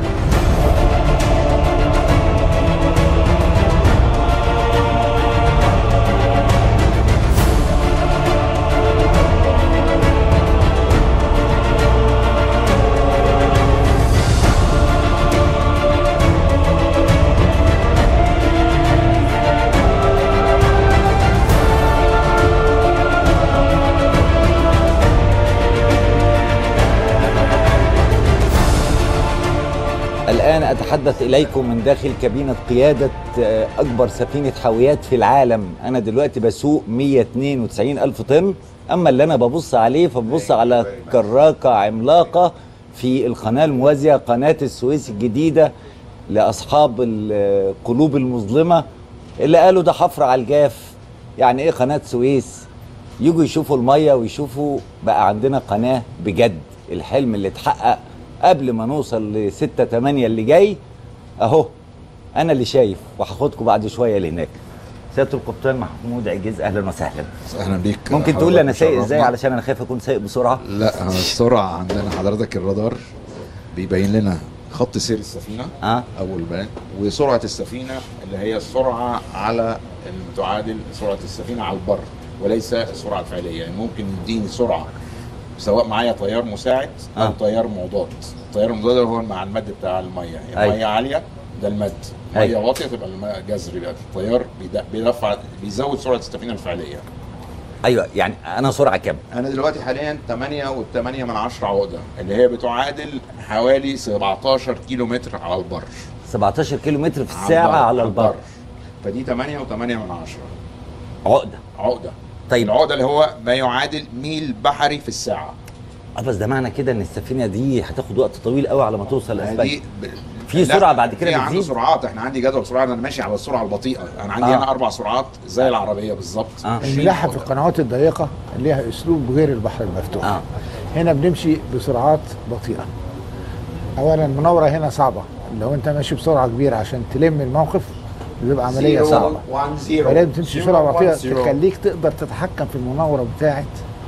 الآن أتحدث إليكم من داخل كابينة قيادة آه، أكبر سفينة حاويات في العالم أنا دلوقتي بسوق 192 ألف طن أما اللي أنا ببص عليه فببص على كراكة عملاقة في القناة الموازية قناة السويس الجديدة لأصحاب القلوب المظلمة اللي قالوا ده حفر على الجاف يعني إيه قناة سويس يجوا يشوفوا المية ويشوفوا بقى عندنا قناة بجد الحلم اللي اتحقق قبل ما نوصل لستة تمانية اللي جاي اهو انا اللي شايف وهاخدكم بعد شوية لهناك سيادة القبطان محمود عجيز اهلا وسهلا اهلا بيك ممكن تقول لي حضرتك انا سايق ازاي مشرفنا. علشان انا خايف اكون سايق بسرعة لا أنا السرعه عندنا حضرتك الرادار بيبين لنا خط سير السفينه اه اول بيان وسرعه السفينه اللي هي السرعه على المتعادل سرعه السفينه على البر وليس السرعه الفعليه يعني ممكن يديني سرعه سواء معايا طيار مساعد او آه. طيار مضاد الطيار المضاد هو مع المد بتاع الميه أيوة. الميه عاليه ده المد ميه أيوة. واطيه تبقى الماء جذري بقى الطيار بيد- بيرفع بيزود سرعه السفينه الفعليه ايوه يعني انا سرعة كام انا دلوقتي حاليا 8 و8 من 10 عقده اللي هي بتعادل حوالي 17 كيلو متر على البر 17 كيلو متر في الساعة على البر فدي 8 و8 من 10 عقدة عقده طيب العقده اللي هو ما يعادل ميل بحري في الساعه اه بس ده معنى كده ان السفينة دي هتاخد وقت طويل قوي على ما توصل دي اسبانيا ب... في لا، سرعة بعد كده في عنده بتزيد؟ سرعات احنا عندي جدول سرعات انا ماشي على السرعه البطيئه انا عندي آه. هنا اربع سرعات زي العربيه بالظبط آه. الملاحه في القنوات الضيقه ليها اسلوب غير البحر المفتوح آه. هنا بنمشي بسرعات بطيئه اولا المناوره هنا صعبه لو انت ماشي بسرعه كبيره عشان تلم الموقف بتبقى عمليه زيرو، صعبه وان زيرو. فلازم تمشي زيرو، بسرعه وان بطيئه زيرو. تخليك تقدر تتحكم في المناوره بتاعه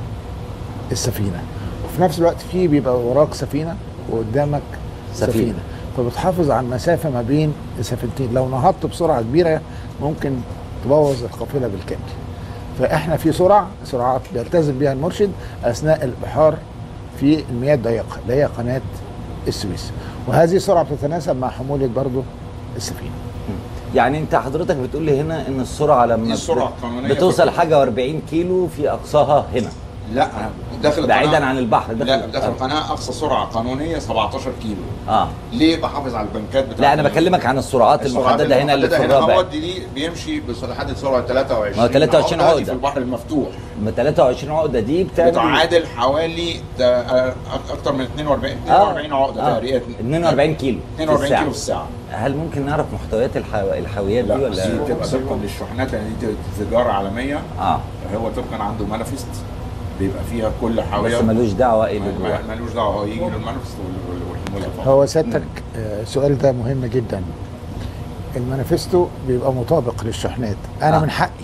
السفينه وفي نفس الوقت في بيبقى وراك سفينه وقدامك سفينة. سفينه, سفينة. فبتحافظ على المسافه ما بين السفينتين لو نهضت بسرعه كبيره ممكن تبوظ القافله بالكامل فاحنا في سرعه سرعات بيلتزم بها المرشد اثناء البحار في المياه الضيقه اللي هي قناه السويس وهذه السرعه بتتناسب مع حموله برضو السفينه يعني انت حضرتك بتقول لي هنا ان السرعه لما دي السرعة بت- القانونية بتوصل في- حاجه و40 كيلو في اقصاها هنا لا داخل بعيدا القناة- عن البحر لا داخل داخل القناه اقصى سرعه قانونيه 17 كيلو اه ليه بحافظ على البنكات بتاعت لا انا بكلمك عن السرعات السرعات المحدده هنا اللي في المحددة الرابع هو دي بيمشي بس لحد سرعه 23 ما هو 23 دي عقدة. في البحر المفتوح من 23 عقده دي بتعمل بتعادل حوالي تا- أك- اكتر من 42 42 عقده آه. تقريبا 42 كيلو في 42 الساعة. كيلو في الساعه هل ممكن نعرف محتويات الحو... الحاويات دي لا ولا دي بتبقى طبقا للشحنات يعني دي تجاره عالميه اه هو طبقا عنده مانيفست بيبقى فيها كل بس حاويه ملوش دعوه ايه اللي جواه ما- ملوش دعوه هو يجي للمانيفست وال- وال- والحموله فقط. هو سيادتك آه، السؤال ده مهم جدا المانيفستو بيبقى مطابق للشحنات انا آه. من حقي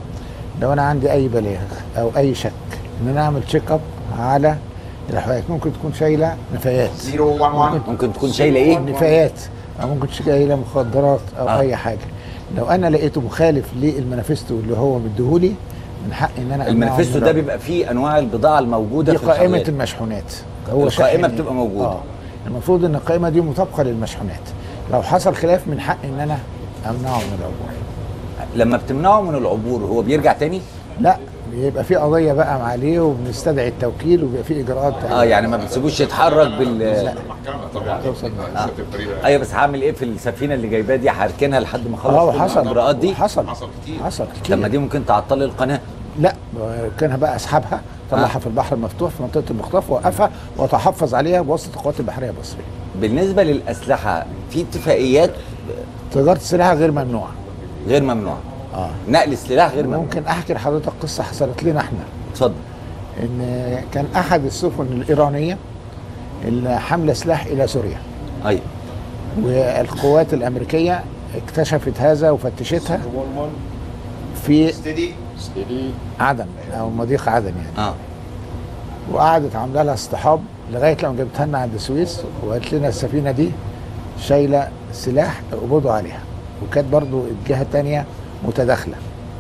لو انا عندي اي بلاغ او اي شك ان انا اعمل تشيك اب على الحوايات ممكن تكون شايله نفايات 011 ممكن تكون شايله ايه نفايات او ممكن تكون شايله مخدرات او آه. آه. اي حاجه لو انا لقيته مخالف للمانيفستو اللي هو مديهولي من حقي ان انا أمنعه المانيفستو من ده الربط. بيبقى فيه انواع البضاعه الموجوده دي في قائمة الحاويات. المشحونات القائمة شاحن- بتبقى موجودة. اه المفروض ان القائمة دي مطابقة للمشحونات لو حصل خلاف من حق ان انا امنعه من العبور لما بتمنعه من العبور هو بيرجع تاني لا بيبقى في قضية بقى عليه وبنستدعي التوكيل وبيبقى في اجراءات اه يعني ما بتسيبوش يتحرك بال المحكمه طبعا توصل آه. التقرير ايوه بس هعمل ايه في السفينه اللي جايباه دي هركنها لحد ما اخلص اه كل حصل الاجراءات دي حصل حصل كتير. حصل طب كتير ما دي ممكن تعطل القناه لا كانها بقى اسحبها طلعها آه. في البحر المفتوح في منطقة المخطف وقفها وتحفظ عليها بواسطة القوات البحرية المصرية بالنسبه للاسلحه في اتفاقيات تجارة السلاح غير ممنوعة غير ممنوعه اه نقل السلاح غير ممنوع ممكن احكي لحضرتك قصة حصلت لنا احنا اتفضل ان كان احد السفن الايرانيه اللي حامله سلاح الى سوريا ايوه والقوات الامريكيه اكتشفت هذا وفتشتها في ستدي عدن او مضيق عدن يعني اه وقعدت عامله لها اصطحاب لغايه لما جابتها لنا عند السويس وقالت لنا السفينه دي شايله سلاح قبضوا عليها وكانت برضو الجهه الثانيه متداخله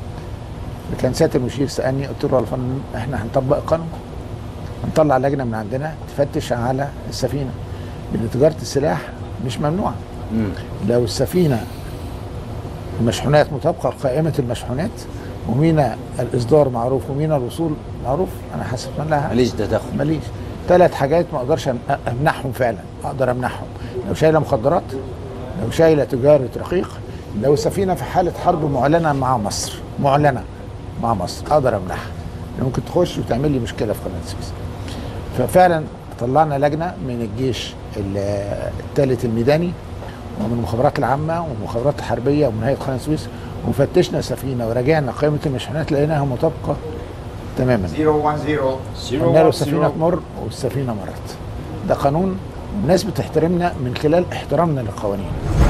كان سياده المشير سالني قلت له يا فندم احنا هنطبق القانون هنطلع لجنه من عندنا تفتش على السفينه لان تجاره السلاح مش ممنوعه مم. لو السفينه المشحونات مطابقه لقائمه المشحونات ومينا الاصدار معروف ومينا الوصول معروف انا حاسب لها ماليش تدخل ماليش ثلاث حاجات ما اقدرش أم- امنعهم فعلا اقدر امنعهم لو شايله مخدرات لو شايله تجاره رقيق لو سفينه في حاله حرب معلنه مع مصر معلنه مع مصر اقدر امنعها ممكن تخش وتعمل لي مشكله في قناه السويس ففعلا طلعنا لجنه من الجيش ال- الثالث الميداني ومن المخابرات العامه والمخابرات الحربيه ومن هيئه قناه السويس وفتشنا السفينه وراجعنا قائمه المشحنات لقيناها مطابقه تماما 010 قلنا له السفينه تمر والسفينه مرت ده قانون الناس بتحترمنا من خلال احترامنا للقوانين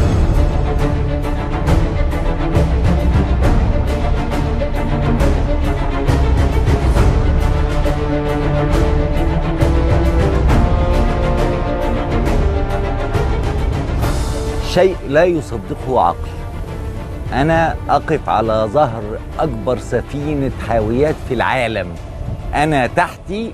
شيء لا يصدقه عقل أنا أقف على ظهر أكبر سفينة حاويات في العالم أنا تحتي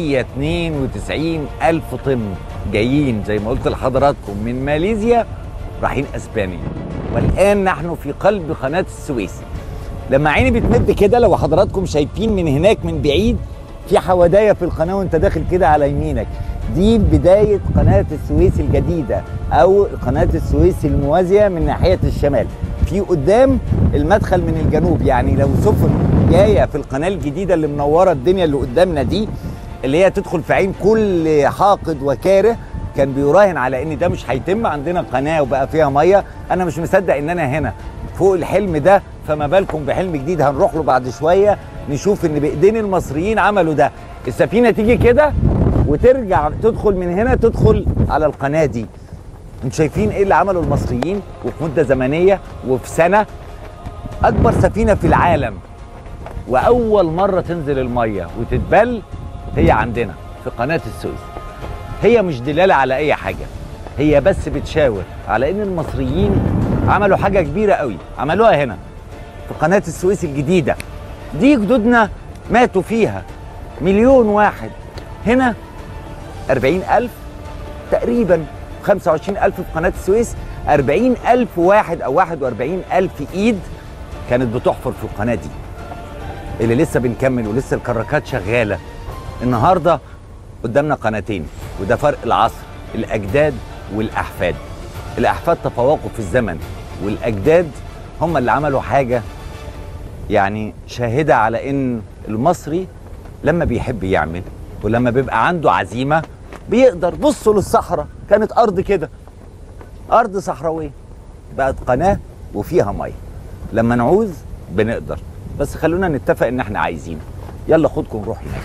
192 ألف طن جايين زي ما قلت لحضراتكم من ماليزيا رايحين أسبانيا والآن نحن في قلب قناة السويس لما عيني بتمد كده لو حضراتكم شايفين من هناك من بعيد في حوادايه في القناه وانت داخل كده على يمينك دي بدايه قناه السويس الجديده او قناه السويس الموازيه من ناحيه الشمال في قدام المدخل من الجنوب يعني لو سفن جايه في القناه الجديده اللي منوره الدنيا اللي قدامنا دي اللي هي تدخل في عين كل حاقد وكاره كان بيراهن على ان ده مش هيتم عندنا قناه وبقى فيها ميه انا مش مصدق ان انا هنا فوق الحلم ده فما بالكم بحلم جديد هنروح له بعد شويه نشوف ان بايدين المصريين عملوا ده السفينه تيجي كده وترجع تدخل من هنا تدخل على القناه دي انتوا شايفين ايه اللي عمله المصريين وفي مده زمنيه وفي سنه اكبر سفينه في العالم واول مره تنزل الميه وتتبل هي عندنا في قناه السويس هي مش دلاله على اي حاجه هي بس بتشاور على ان المصريين عملوا حاجه كبيره قوي عملوها هنا في قناه السويس الجديده دي جدودنا ماتوا فيها مليون واحد هنا أربعين ألف تقريبا 25 ألف في قناة السويس 40 ألف واحد أو 41 ألف إيد كانت بتحفر في القناة دي اللي لسه بنكمل ولسه الكراكات شغالة النهاردة قدامنا قناتين وده فرق العصر الأجداد والأحفاد الأحفاد تفوقوا في الزمن والأجداد هم اللي عملوا حاجة يعني شاهدة على إن المصري لما بيحب يعمل ولما بيبقى عنده عزيمة بيقدر بصوا للصحراء كانت أرض كده أرض صحراوية بقت قناة وفيها مية لما نعوز بنقدر بس خلونا نتفق إن إحنا عايزين يلا خدكم نروح هناك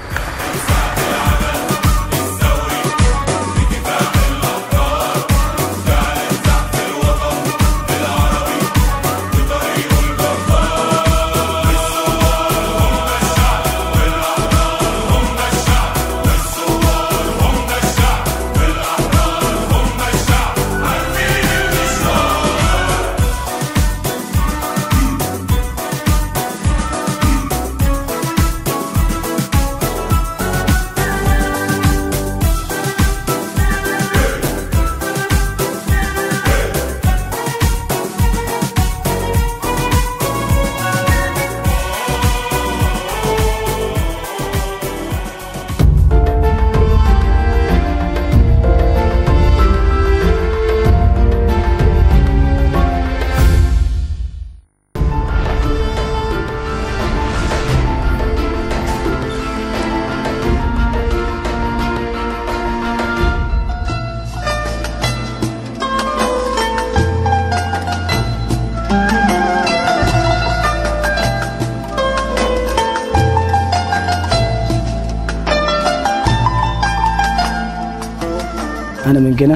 أنا من قنا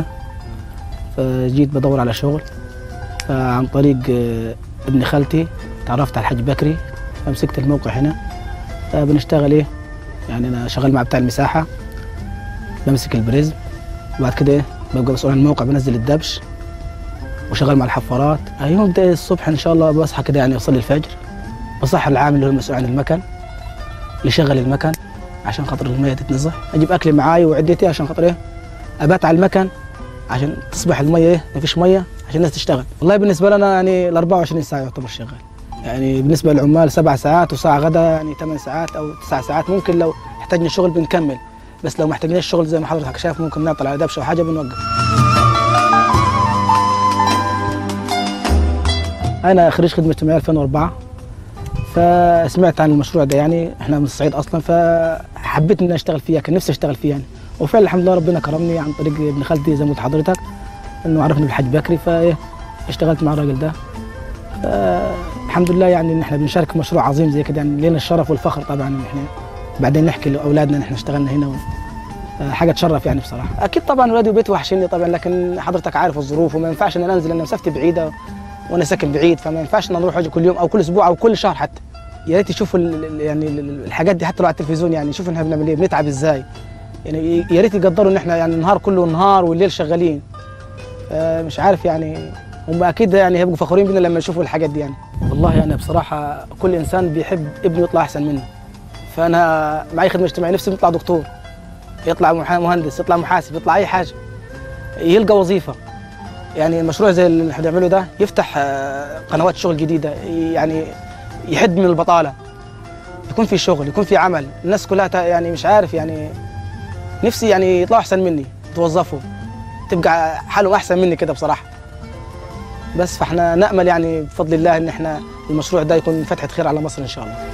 فجيت بدور على شغل فعن طريق آه، ابن خالتي تعرفت على الحاج بكري فمسكت الموقع هنا فبنشتغل إيه يعني أنا شغال مع بتاع المساحة بمسك البريزم وبعد كده إيه ببقى مسؤول عن الموقع بنزل الدبش وشغال مع الحفارات يوم بدأ الصبح إن شاء الله بصحى كده يعني أصلي الفجر بصحى العامل اللي هو المسؤول عن المكن اللي يشغل المكن عشان خاطر المية تتنزه أجيب أكلي معاي وعدتي عشان خاطر إيه ابات على المكن عشان تصبح الميه ايه مفيش ميه عشان الناس تشتغل والله بالنسبه لنا يعني ال 24 ساعه يعتبر شغال يعني بالنسبه للعمال سبع ساعات وساعه غدا يعني ثمان ساعات او تسع ساعات ممكن لو احتاجنا شغل بنكمل بس لو ما احتاجناش شغل زي ما حضرتك شايف ممكن نعطل على دبشه او حاجه بنوقف انا خريج خدمه اجتماعيه 2004 فسمعت عن المشروع ده يعني احنا من الصعيد اصلا فحبيت ان أنا اشتغل فيها كان نفسي اشتغل فيه يعني وفعلا الحمد لله ربنا كرمني عن طريق ابن خالتي زي ما قلت لحضرتك انه عرفني بالحاج بكري فايه اشتغلت مع الراجل ده الحمد لله يعني ان احنا بنشارك في مشروع عظيم زي كده يعني لنا الشرف والفخر طبعا ان احنا بعدين نحكي لاولادنا ان احنا اشتغلنا هنا و... آه، حاجه تشرف يعني بصراحه اكيد طبعا ولادي وبيتي وحشني طبعا لكن حضرتك عارف الظروف وما ينفعش ان انا انزل لان مسافتي بعيده وانا ساكن بعيد فما ينفعش ان أنا اروح أجي كل يوم او كل اسبوع او كل شهر حتى يا ريت يشوفوا ال- ال- يعني ال- ال- الحاجات دي حتى لو على التلفزيون يعني يشوفوا احنا بنعمل ايه بنتعب ازاي يعني ي- يا ريت يقدروا ان احنا يعني النهار كله نهار والليل شغالين آه، مش عارف يعني هم اكيد يعني هيبقوا فخورين بينا لما يشوفوا الحاجات دي يعني والله يعني بصراحه كل انسان بيحب ابنه يطلع احسن منه فانا معي خدمه اجتماعيه نفسي يطلع دكتور يطلع محا- مهندس يطلع محاسب يطلع اي حاجه يلقى وظيفه يعني المشروع زي اللي احنا بنعمله ده يفتح آه، قنوات شغل جديده يعني يحد من البطاله يكون في شغل يكون في عمل الناس كلها تا- يعني مش عارف يعني نفسي يعني يطلعوا احسن مني يتوظفوا تبقى حالهم احسن مني كده بصراحه بس فاحنا نامل يعني بفضل الله ان احنا المشروع ده يكون فتحه خير على مصر ان شاء الله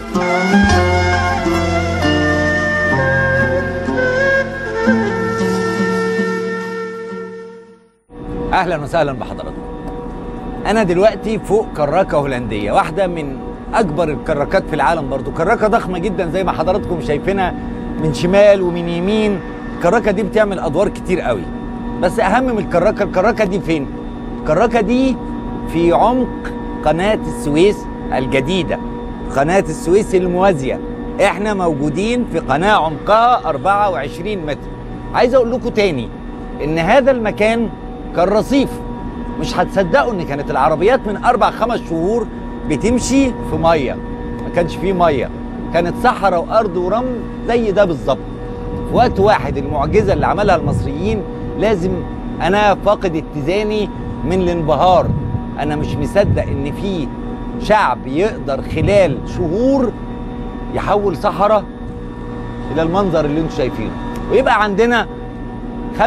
اهلا وسهلا بحضراتكم انا دلوقتي فوق كراكه هولنديه واحده من اكبر الكراكات في العالم برضو كراكه ضخمه جدا زي ما حضراتكم شايفينها من شمال ومن يمين الكراكه دي بتعمل ادوار كتير قوي بس اهم من الكراكه الكراكه دي فين الكراكه دي في عمق قناه السويس الجديده قناه السويس الموازيه احنا موجودين في قناه عمقها 24 متر عايز اقول لكم تاني ان هذا المكان كان رصيف مش هتصدقوا ان كانت العربيات من اربع خمس شهور بتمشي في ميه ما كانش فيه ميه كانت صحراء وارض ورمل زي ده بالظبط في وقت واحد المعجزه اللي عملها المصريين لازم انا فاقد اتزاني من الانبهار انا مش مصدق ان في شعب يقدر خلال شهور يحول صحراء الى المنظر اللي انتم شايفينه ويبقى عندنا 75%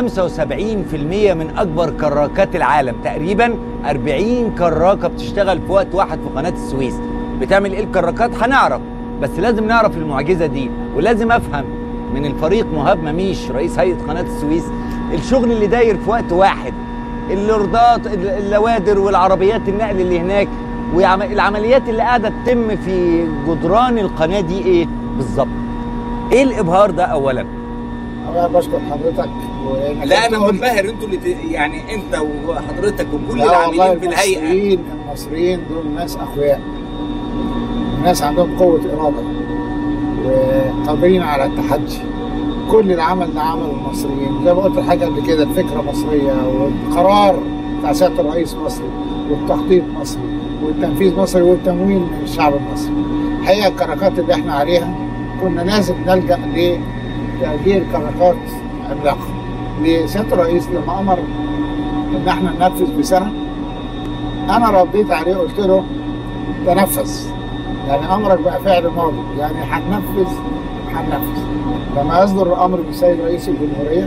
من اكبر كراكات العالم تقريبا 40 كراكه بتشتغل في وقت واحد في قناه السويس بتعمل ايه الكراكات هنعرف بس لازم نعرف المعجزه دي ولازم افهم من الفريق مهاب مميش رئيس هيئه قناه السويس الشغل اللي داير في وقت واحد الاردات اللوادر والعربيات النقل اللي هناك والعمليات اللي قاعده تتم في جدران القناه دي ايه بالظبط ايه الابهار ده اولا انا بشكر حضرتك وإنك لا أنت انا قلت- منبهر انتوا اللي ت- يعني انت وحضرتك وكل لا والله العاملين في الهيئه المصريين المصريين دول ناس اقوياء ناس عندهم قوه اراده وقادرين على التحدي كل العمل ده عمل المصريين زي ما قلت حاجه قبل كده الفكره مصريه والقرار بتاع سياده الرئيس مصري والتخطيط مصري والتنفيذ مصري والتمويل من الشعب المصري الحقيقه الكركات اللي احنا عليها كنا لازم نلجا لتأجير كركات عملاقه لسياده الرئيس لما امر ان احنا ننفذ بسنه انا رديت عليه قلت له تنفذ يعني امرك بقى فعل ماضي يعني هننفذ هننفذ لما يصدر الامر من السيد رئيس الجمهوريه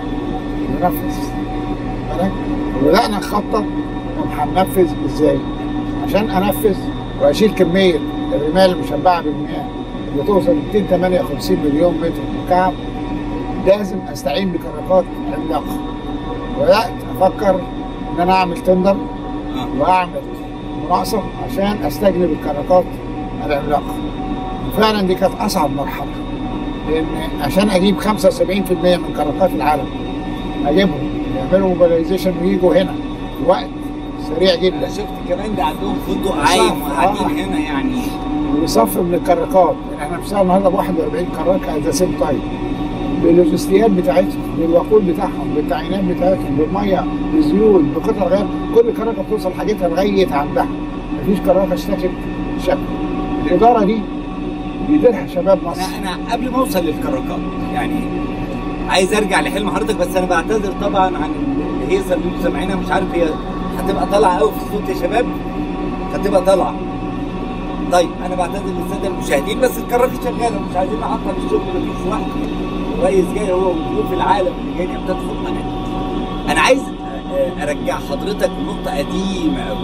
ننفذ بالك؟ وبدانا نخطط طب هننفذ ازاي عشان انفذ واشيل كميه الرمال المشبعه بالمياه اللي توصل 258 مليون متر مكعب لازم استعين بكركات عملاقه بدات افكر ان انا اعمل تندر واعمل مناقصه عشان استجلب الكركات العملاقه فعلا دي كانت اصعب مرحله لان عشان اجيب 75% من كركات العالم اجيبهم يعملوا موبيلايزيشن ويجوا هنا في وقت سريع جدا شفت كمان ده عندهم فندق عايم وقاعدين هنا يعني وصف من الكركات يعني احنا بنشتغل النهارده ب 41 كراكه ات ذا سيم تايم باللوجستيات بتاعتهم بالوقود بتاعهم بالتعيينات بتاعتهم بالميه بالزيوت بقطع غير كل كراكه بتوصل حاجتها لغايه عندها مفيش كراكه اشتكت شكل الاداره دي بيديرها شباب مصر انا انا قبل ما اوصل للكراكات يعني عايز ارجع لحلم حضرتك بس انا بعتذر طبعا عن الهيصه اللي انتوا سامعينها مش عارف هي هتبقى طالعه قوي في الصوت يا شباب هتبقى طالعه طيب انا بعتذر للساده المشاهدين بس الكراكه شغاله ومش عايزين نعطل الشغل مفيش وقت الرئيس جاي هو وضيوف العالم اللي جايين يمتدوا في القناه انا عايز أ- ارجع حضرتك لنقطه قديمه قوي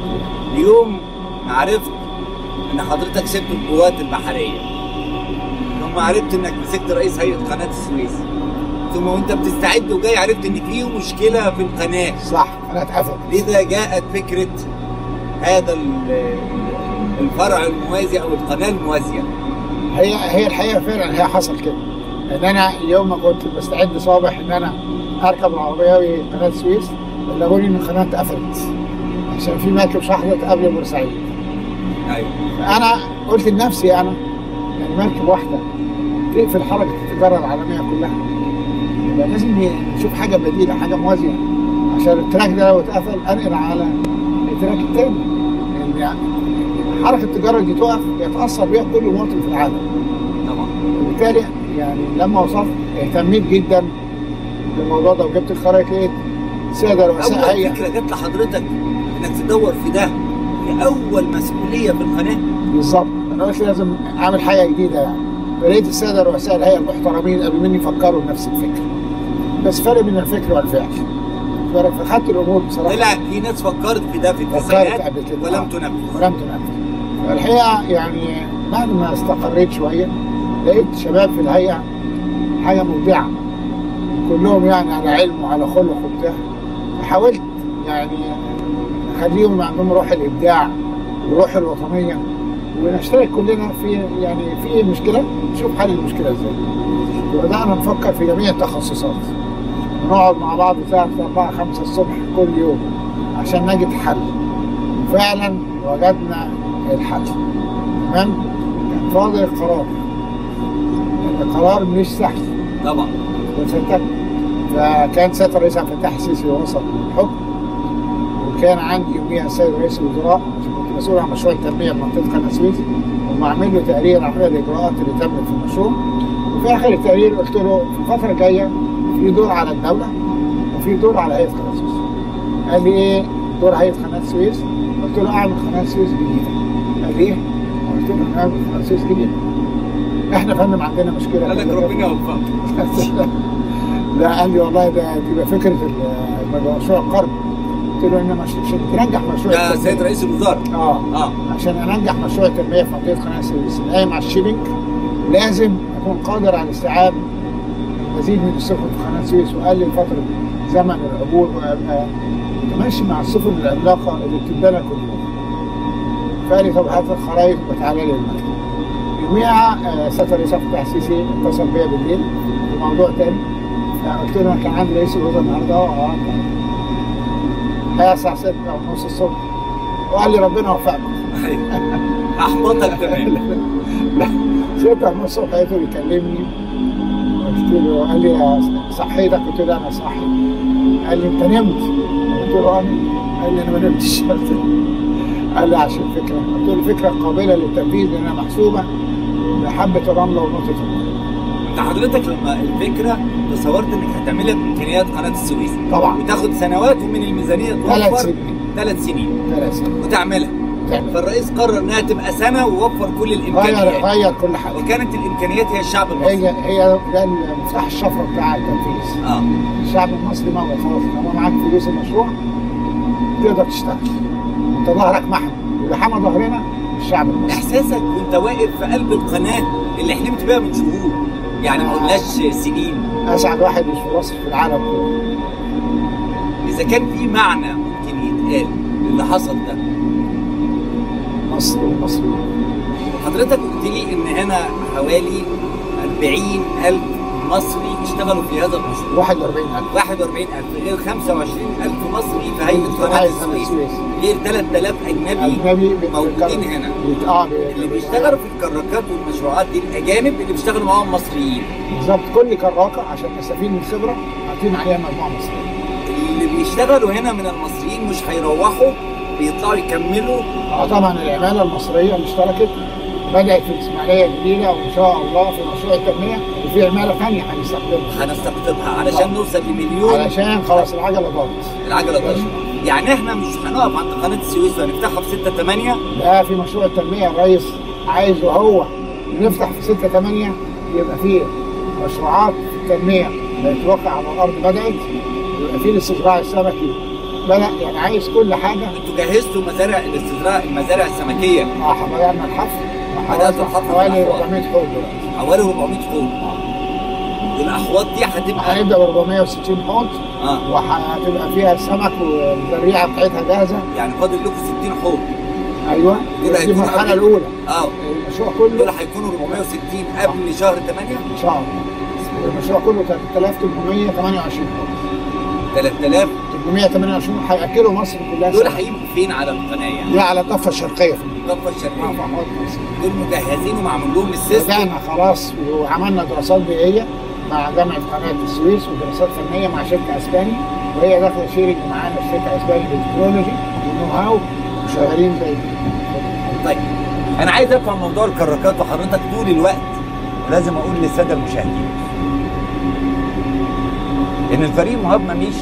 اليوم عرفت ان حضرتك سبت القوات البحريه ثم عرفت انك مسكت رئيس هيئه قناه السويس ثم وانت بتستعد وجاي عرفت ان في مشكله في القناه صح انا اتقفل لذا جاءت فكره هذا ال- الفرع الموازي او القناه الموازيه هي هي الحقيقه فعلا هي حصل كده ان انا يوم ما كنت بستعد صباح ان انا اركب العربيه قناه السويس بلغوني ان القناه اتقفلت عشان في مركب شحطت قبل بورسعيد ايوه فانا قلت لنفسي انا يعني مركب واحده تقفل حركه التجاره العالميه كلها يبقى لازم نشوف حاجه بديله حاجه موازيه عشان التراك ده لو اتقفل انقل على التراك التاني لان يعني حركه التجاره دي تقف يتاثر بيها كل مواطن في العالم طبعا وبالتالي يعني لما وصلت اهتميت جدا بالموضوع ده وجبت الخرائط لقيت ساده رؤساء اول هيئه فكره جت لحضرتك انك تدور في ده هي اول مسؤوليه في القناه بالظبط انا قلت لازم اعمل حاجه جديده يعني فلقيت الساده رؤساء الهيئه المحترمين قبل مني فكروا بنفس الفكره بس فرق بين الفكر والفعل فرق فخدت الامور بصراحه طلع في ناس فكرت في ده في فكرت التسعينات قبل كده ولم آه. تنفذ ولم تنفذ الحقيقه يعني بعد ما استقريت شويه لقيت شباب في الهيئه حاجه مبدعه كلهم يعني على علم وعلى خلق وبتاع فحاولت يعني اخليهم عندهم روح الابداع وروح الوطنيه ونشترك كلنا في يعني في مشكله نشوف حل المشكله ازاي وبدانا نفكر في جميع التخصصات ونقعد مع بعض الساعه 4 5 الصبح كل يوم عشان نجد حل فعلا وجدنا الحل تمام كان فاضل القرار القرار مش سهل طبعا وصلتك فكان سيادة الرئيس عبد الفتاح السيسي وصل للحكم وكان عندي يوميها السيد رئيس الوزراء عشان كنت مسؤول عن مشروع التنمية في منطقة قناة السويس ومعمل له تقرير عن الإجراءات اللي تمت في المشروع وفي آخر التقرير قلت له في الفترة الجاية في دور على الدولة وفي دور على هيئة قناة السويس قال لي إيه دور هيئة قناة السويس؟ قلت له أعمل قناة السويس جديدة قال لي إيه؟ قلت له نعمل قناة السويس جديدة احنا يا فندم عندنا مشكله قال لك ربنا يوفقك لا قال لي والله ده تبقى فكره ال- مشروع القرن قلت له ان مش- عشان تنجح مشروع ده التنمية- سيد رئيس الوزراء اه اه عشان انجح مشروع التنميه في منطقه قناه السويس القايم على الشيبنج لازم اكون قادر على استيعاب المزيد من السفن في قناه السويس واقلل فتره زمن العبور وابقى متماشي مع السفن العملاقه اللي بتتبنى كل يوم. فقال لي طب هات الخرايط وتعالى لي المكتب. يوميها آه، سياده الرئيس عبد الفتاح السيسي اتصل بيا بالليل في موضوع تاني فقلت له انا كان عندي رئيس الوزراء النهارده اه الحقيقه الساعه 6 ونص الصبح وقال لي ربنا يوفقكم احبطك تمام لا ستة ونص الصبح لقيته بيكلمني قلت له قال لي يا صحيتك قلت له انا صاحي قال لي انت نمت قلت له انا قال لي انا ما نمتش قال لي عشان فكره قلت له فكره قابله للتنفيذ لانها محسوبه بحبه الرمله ونقطه الميه انت حضرتك لما الفكره تصورت انك هتعملها بامكانيات قناه السويس طبعا وتاخد سنوات ومن الميزانيه ثلاث توفر سنين ثلاث سنين ثلاث سنين وتعملها تعمل. فالرئيس قرر انها تبقى سنه ووفر كل غير الامكانيات غير كل حاجه وكانت الامكانيات هي الشعب المصري هي هي ده المفتاح الشفره بتاع التنفيذ اه الشعب المصري ما هو خلاص طالما معاك فلوس المشروع تقدر تشتغل انت ظهرك محمي واللي حمى ظهرنا الشعب المصري احساسك وانت واقف في قلب القناه اللي حلمت بيها من شهور يعني ما قلناش سنين اسعد واحد مش في مصر في العالم كله اذا كان في معنى ممكن يتقال للي حصل ده مصر والمصريين حضرتك قلت لي ان هنا حوالي 40 الف مصري اشتغلوا في هذا المشروع 41000 41000 غير 25000 مصري في هيئه قناه هيئة السويس السويس. غير 3000 اجنبي اجنبي موجودين هنا بيت- اه اللي بيشتغلوا في الكراكات والمشروعات دي الاجانب اللي بيشتغلوا معاهم مصريين بالظبط كل كراكه عشان نستفيد من الخبره حاطين عليها مجموعه مصريه اللي بيشتغلوا هنا من المصريين مش هيروحوا بيطلعوا يكملوا اه طبعا العماله المصريه اللي اشتركت بدات في الاسماعيليه الجديده وان شاء الله في مشروع التنميه وفي عماله ثانيه هنستخدمها هنستقطبها علشان نوصل لمليون علشان خلاص العجله ضاعت العجله ضايعه يعني احنا مش هنقف عند قناه السويس وهنفتحها في 6 8 ده في مشروع التنميه الرئيس عايزه هو نفتح في 6 8 يبقى فيه مشروعات في التنميه بقت واقع على الارض بدات يبقى فيه الاستزراع السمكي لا لا يعني عايز كل حاجه انتوا جهزتوا مزارع الاستزراع المزارع السمكيه اه بدأنا الحفر بدأتوا الحفر في حوالي الأحواض. 400 حوض دلوقتي حوالي 400 حوض والاحواض دي هتبقى هنبدا ب 460 حوض اه وهتبقى فيها السمك والزريعه بتاعتها جاهزه يعني فاضل لكم 60 حوض ايوه دول دي هيكونوا المرحله قبل- الاولى اه المشروع دول كله هيكونوا 460 قبل شهر 8 ان شاء الله المشروع كله 3828 حوض 3000 828 هياكلوا مصر كلها دول سمك. هيبقوا فين على القناه يعني؟ دي على الضفه الشرقيه في الضفه مع الشرقيه محمود مصر دول مجهزين ومعمول لهم السيستم بدأنا خلاص وعملنا دراسات بيئية مع جامعة قناة السويس ودراسات فنية مع شركة اسباني وهي داخلة شيرنج معانا في شركة اسباني للتكنولوجي ونو هاو وشغالين زي طيب انا عايز افهم موضوع الكراكات وحضرتك طول الوقت ولازم اقول للساده المشاهدين ان الفريق مهاب مميش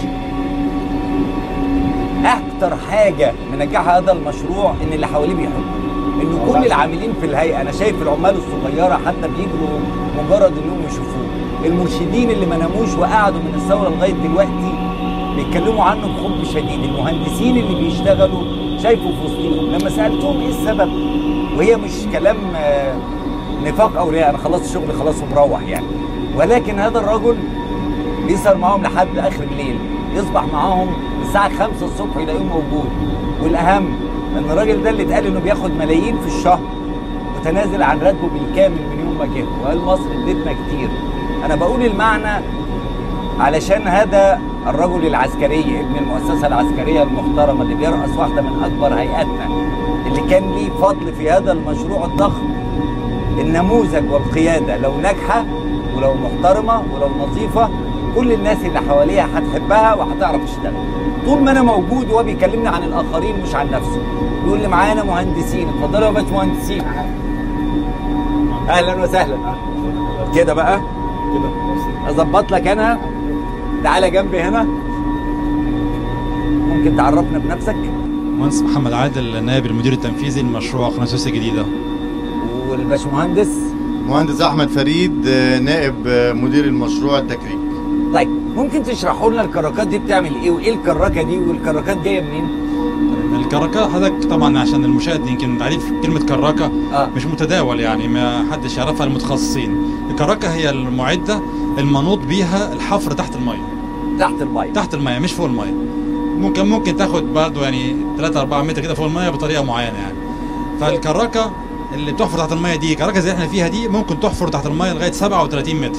اكتر حاجه منجحه هذا المشروع ان اللي حواليه بيحبوا ان كل العاملين في الهيئه انا شايف العمال الصغيره حتى بيجروا مجرد انهم يشوفوه المرشدين اللي ما ناموش وقعدوا من الثوره لغايه دلوقتي بيتكلموا عنه بحب شديد المهندسين اللي بيشتغلوا شايفه في وسطهم لما سالتهم ايه السبب وهي مش كلام آه، نفاق او رياء انا خلصت شغلي خلاص ومروح يعني ولكن هذا الرجل بيسهر معاهم لحد اخر الليل يصبح معاهم الساعه 5 الصبح يلاقيهم موجود والاهم ان الراجل ده اللي اتقال انه بياخد ملايين في الشهر متنازل عن راتبه بالكامل من يوم ما جه وقال مصر ادتنا كتير انا بقول المعنى علشان هذا الرجل العسكري ابن المؤسسه العسكريه المحترمه اللي بيرأس واحده من اكبر هيئاتنا اللي كان ليه فضل في هذا المشروع الضخم النموذج والقياده لو ناجحه ولو محترمه ولو نظيفه كل الناس اللي حواليها هتحبها وهتعرف تشتغل طول ما انا موجود وهو بيكلمني عن الاخرين مش عن نفسه يقول لي معانا مهندسين اتفضلوا يا باشمهندسين اهلا وسهلا كده بقى اظبط لك انا تعالى جنبي هنا ممكن تعرفنا بنفسك مهندس محمد عادل نائب المدير التنفيذي لمشروع قناه سويس الجديده والباشمهندس مهندس احمد فريد آه، نائب آه، مدير المشروع التكريم طيب ممكن تشرحوا لنا الكراكات دي بتعمل ايه وايه الكراكه دي والكراكات جايه منين؟ الكراكه حضرتك طبعا عشان المشاهد يمكن تعريف كلمه كراكه اه مش متداول يعني ما حدش يعرفها المتخصصين الكراكه هي المعده المنوط بيها الحفر تحت الميه تحت الميه تحت الميه مش فوق الميه ممكن ممكن تاخد برضه يعني 3 4 متر كده فوق الميه بطريقه معينه يعني فالكراكه اللي بتحفر تحت الميه دي كراكه زي احنا فيها دي ممكن تحفر تحت الميه لغايه 37 متر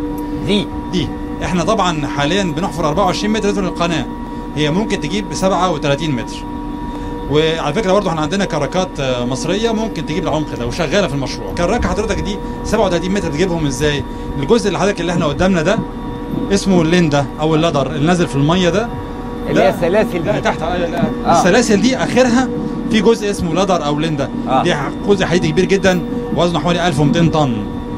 دي دي احنا طبعا حاليا بنحفر 24 متر لتر القناه هي ممكن تجيب ب 37 متر وعلى فكره برضه احنا عندنا كراكات آه، مصريه ممكن تجيب العمق ده وشغاله في المشروع كراكه حضرتك دي 37 متر تجيبهم ازاي الجزء اللي حضرتك اللي احنا قدامنا ده اسمه الليندا او اللدر اللي نازل في الميه ده اللي هي ده- السلاسل اللي دي تحت آه، لا. آه. السلاسل دي اخرها في جزء اسمه لدر او ليندا آه. دي جزء حديدي كبير جدا وزنه حوالي 1200 طن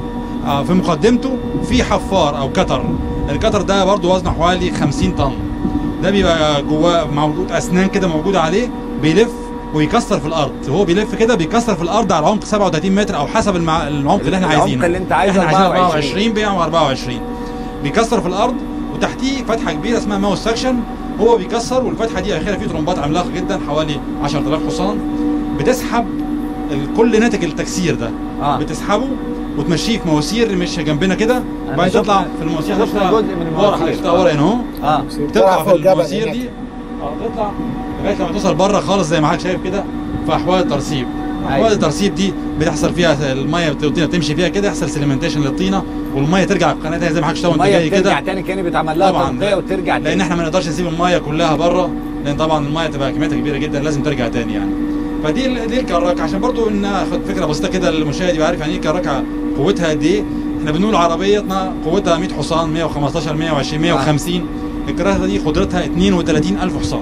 آه في مقدمته في حفار او كتر الكتر ده برضه وزنه حوالي 50 طن ده بيبقى جواه موجود اسنان كده موجوده عليه بيلف ويكسر في الارض وهو بيلف كده بيكسر في الارض على عمق 37 متر او حسب المع... العمق اللي احنا العمق عايزينه اللي انت عايزه احنا عايزين 24. 24 بيعمل 24 بيكسر في الارض وتحتيه فتحه كبيره اسمها ماوس سكشن هو بيكسر والفتحه دي اخرها فيه ترمبات عملاقه جدا حوالي 10000 حصان بتسحب ال- كل ناتج التكسير ده آه. بتسحبه وتمشيه في مواسير مش جنبنا كده وبعدين شفنا- تطلع في المواسير شفنا تطلع جزء من ورا المواسير. هتطلع ورا هنا اهو اه تطلع فوق في الجبل المواسير هناك. دي اه تطلع لغايه لما توصل بره خالص زي ما حضرتك شايف كده في احوال الترسيب احوال أيوة. الترسيب دي بتحصل فيها الميه بت- الطينه بتمشي فيها كده يحصل سيلمنتيشن للطينه والميه ترجع القناه تاني زي ما حضرتك شفت وانت الميه جاي بترجع كده تاني كاني بيتعمل لها طبعا تنقيه وترجع تاني لان احنا ما نقدرش نسيب الميه كلها بره لان طبعا الميه تبقى كميتها كبيره جدا لازم ترجع تاني يعني فدي ال- دي الكراكه عشان برضو ناخد فكره بسيطه كده المشاهد يبقى عارف يعني ايه كراكه قوتها قد ايه احنا بنقول عربيتنا قوتها 100 حصان 115 120 150 الكراكه دي قدرتها 32000 حصان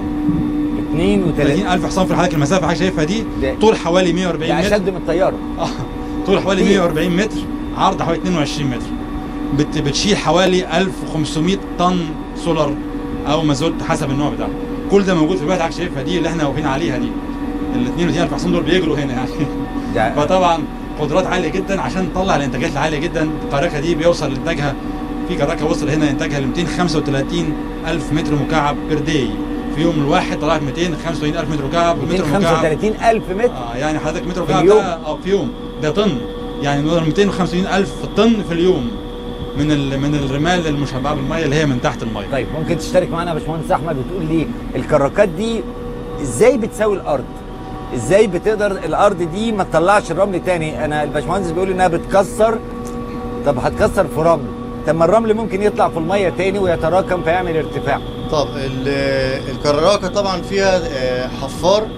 32 30000 حصان في حضرتك المسافه اللي حضرتك شايفها دي ده- طول حوالي 140 يعني متر اشد من الطياره اه طول حوالي كتير. 140 متر عرض حوالي 22 متر بت بتشيل حوالي 1500 طن سولار او مازوت حسب النوع بتاعه كل ده موجود في البيت حضرتك شايفها دي اللي احنا واقفين عليها دي ال 32000 حصان دول بيجروا هنا يعني ده فطبعا قدرات عاليه جدا عشان تطلع الانتاجات العاليه جدا الكراكه دي بيوصل انتاجها في كراكه وصل هنا انتاجها ل 235 الف متر مكعب بير داي في يوم الواحد طلعت 285 الف متر مكعب متر مكعب 235 الف متر اه يعني حضرتك متر في مكعب اليوم؟ ده اه في يوم ده طن يعني نقدر 250 الف طن في اليوم من ال- من الرمال المشبعه بالميه اللي هي من تحت الميه طيب ممكن تشترك معانا يا باشمهندس احمد وتقول لي الكراكات دي ازاي بتساوي الارض ازاي بتقدر الارض دي ما تطلعش الرمل تاني انا الباشمهندس بيقول انها بتكسر طب هتكسر في رمل طب ما الرمل ممكن يطلع في الميه تاني ويتراكم فيعمل ارتفاع طب ال- الكراكه طبعا فيها آه، حفار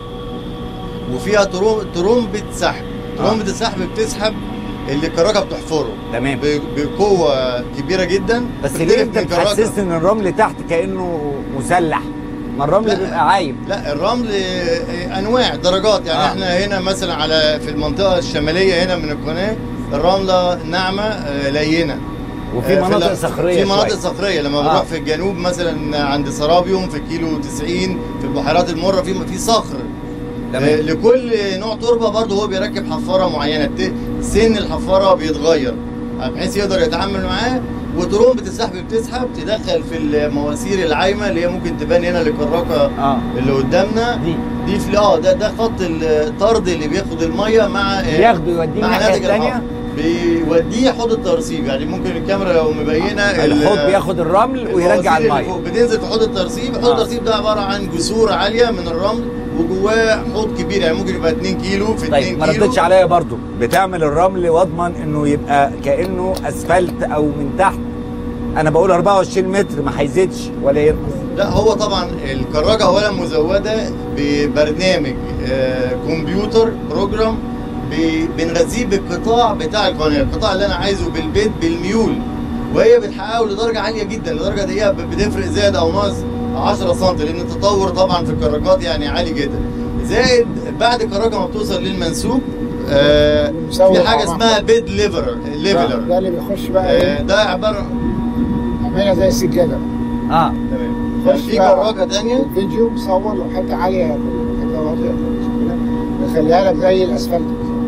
وفيها تروم- ترومبه سحب ترومبه السحب بتسحب اللي الكراكه بتحفره تمام ب- بقوه كبيره جدا بس بتختلف ليه انت من كراكة. بتحسسني ان الرمل تحت كانه مسلح ما الرمل لا. بيبقى عايم لا الرمل آه، انواع درجات يعني آه. آه. احنا هنا مثلا على في المنطقه الشماليه هنا من القناه الرمله ناعمه آه، لينه وفي آه، مناطق ال- صخريه في مناطق شوية. صخريه لما آه. بنروح في الجنوب مثلا عند سرابيوم في كيلو 90 في البحيرات المره في في صخر تمام. آه، لكل نوع تربه برضه هو بيركب حفاره معينه الت- سن الحفاره بيتغير بحيث يقدر يتعامل معاه وترومبه السحب بتسحب تدخل في المواسير العايمه اللي هي ممكن تبان هنا للكراكه اه اللي قدامنا دي دي في اه ده ده خط الطرد اللي بياخد الميه مع آه، بياخده يوديه مع الناحية ناتج التانية؟ الحفر. بيوديه حوض الترسيب يعني ممكن الكاميرا لو مبينه ال- الحوض بياخد الرمل ويرجع المواسير اللي الميه فوق بتنزل في حوض الترسيب حوض آه. الترسيب ده عباره عن جسور عاليه من الرمل وجواه حوض كبير يعني ممكن يبقى 2 كيلو في 2 طيب ما كيلو ردتش عليا برضو بتعمل الرمل واضمن انه يبقى كانه اسفلت او من تحت انا بقول 24 متر ما هيزيدش ولا ينقص لا هو طبعا الكراجة اولا مزوده ببرنامج آه، كمبيوتر بروجرام ب- بنغذيه بالقطاع بتاع القناه القطاع اللي انا عايزه بالبيت بالميول وهي بتحققه لدرجه عاليه جدا لدرجه ان هي بتفرق زائد او ناقص 10 سم لان التطور طبعا في الكراجات يعني عالي جدا زائد بعد الكراجه ما بتوصل للمنسوب آه مسوي في حاجه الأعماق. اسمها بيد ليفر ليفلر ده اللي بيخش بقى آه ايه ده عباره عاملها زي السجاده اه تمام يعني في كراجه ثانيه فيديو مصور لو حتى عاليه في الكاميرا يخليها لك زي الاسفلت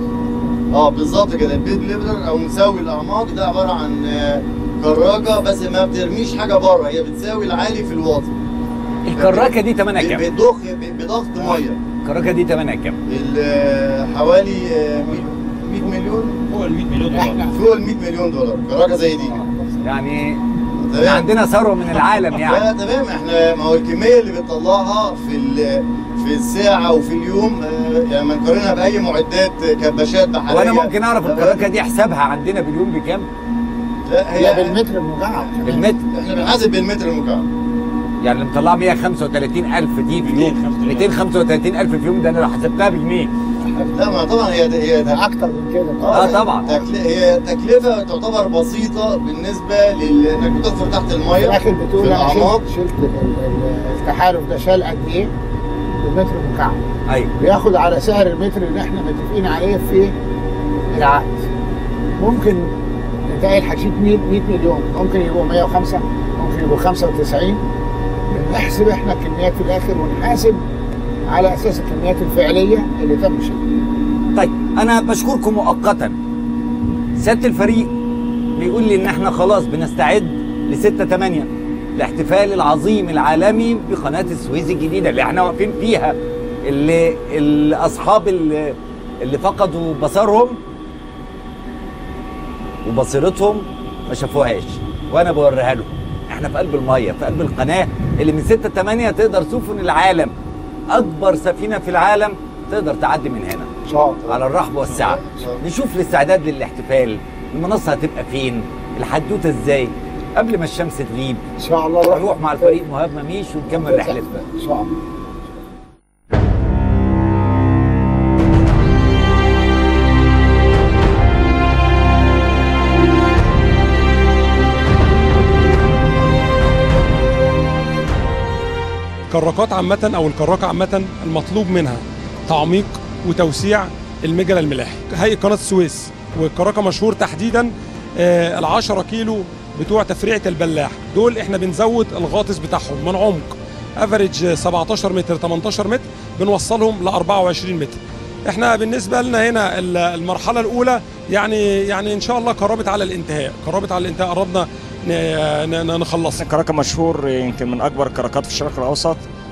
اه بالظبط كده البيد ليفلر او مساوي الاعماق ده عباره عن آه، كراكه بس ما بترميش حاجه بره هي بتساوي العالي في الواطي الكراكه دي ثمنها كام؟ بتضخ ب- بضغط ميه الكراكه دي ثمنها كام؟ ال- آه، حوالي آه، 100 مليون فوق ال 100 مليون دولار فوق ال 100 مليون دولار كراكه زي دي يعني تمام. احنا عندنا ثروه من العالم لا يعني تمام احنا ما هو الكميه اللي بتطلعها في ال- في الساعه وفي اليوم آه، يعني ما نقارنها باي معدات كباشات بحريه وانا ممكن اعرف الكراكه دي حسابها عندنا باليوم بكام؟ لا هي هي بالمتر المكعب بالمتر احنا بنحاسب بالمتر المكعب يعني اللي مطلعه 135000 دي في اليوم 235000 في اليوم ده انا لو حسبتها بجنيه لا ما طبعا هي هي ده اكتر من كده آه طبعا. تكل... هي تكلفه تعتبر بسيطه بالنسبه لل- انك بتحفر تحت في الميه الاخر في بتقول انا الاعماق شلت شلت ال- ال- التحالف ده شال قد ايه بالمتر مكعب ايوه بياخد على سعر المتر اللي احنا متفقين عليه في العقد ممكن نتائج هتشيل 100 100 مليون ممكن يبقوا 105 ممكن يبقوا 95 بنحسب احنا الكميات في الاخر ونحاسب على اساس الكميات الفعليه اللي تم شيلها طيب انا بشكركم مؤقتا سياده الفريق بيقول لي ان احنا خلاص بنستعد ل 6 8 الاحتفال العظيم العالمي بقناه السويس الجديده اللي احنا واقفين فيها اللي الاصحاب اللي, اللي فقدوا بصرهم وبصيرتهم ما شافوهاش وانا بوريها لهم احنا في قلب الميه في قلب القناه اللي من 6 8 تقدر سفن العالم اكبر سفينه في العالم تقدر تعدي من هنا ان شاء الله على الرحب والسعه نشوف الاستعداد للاحتفال المنصه هتبقى فين الحدوته ازاي قبل ما الشمس تغيب ان شاء الله نروح مع الفريق مهاب مميش ونكمل رحلتنا ان شاء الله الكراكات عامة أو الكراكة عامة المطلوب منها تعميق وتوسيع المجرى الملاحي هيئة قناة السويس والكراكة مشهور تحديدا آه، العشرة كيلو بتوع تفريعة البلاح دول احنا بنزود الغاطس بتاعهم من عمق افريج 17 متر 18 متر بنوصلهم ل 24 متر احنا بالنسبه لنا هنا ال- المرحله الاولى يعني يعني ان شاء الله قربت على الانتهاء قربت على الانتهاء قربنا ن- ن- نخلصها الكراكة مشهور يمكن من أكبر الكراكات في الشرق الأوسط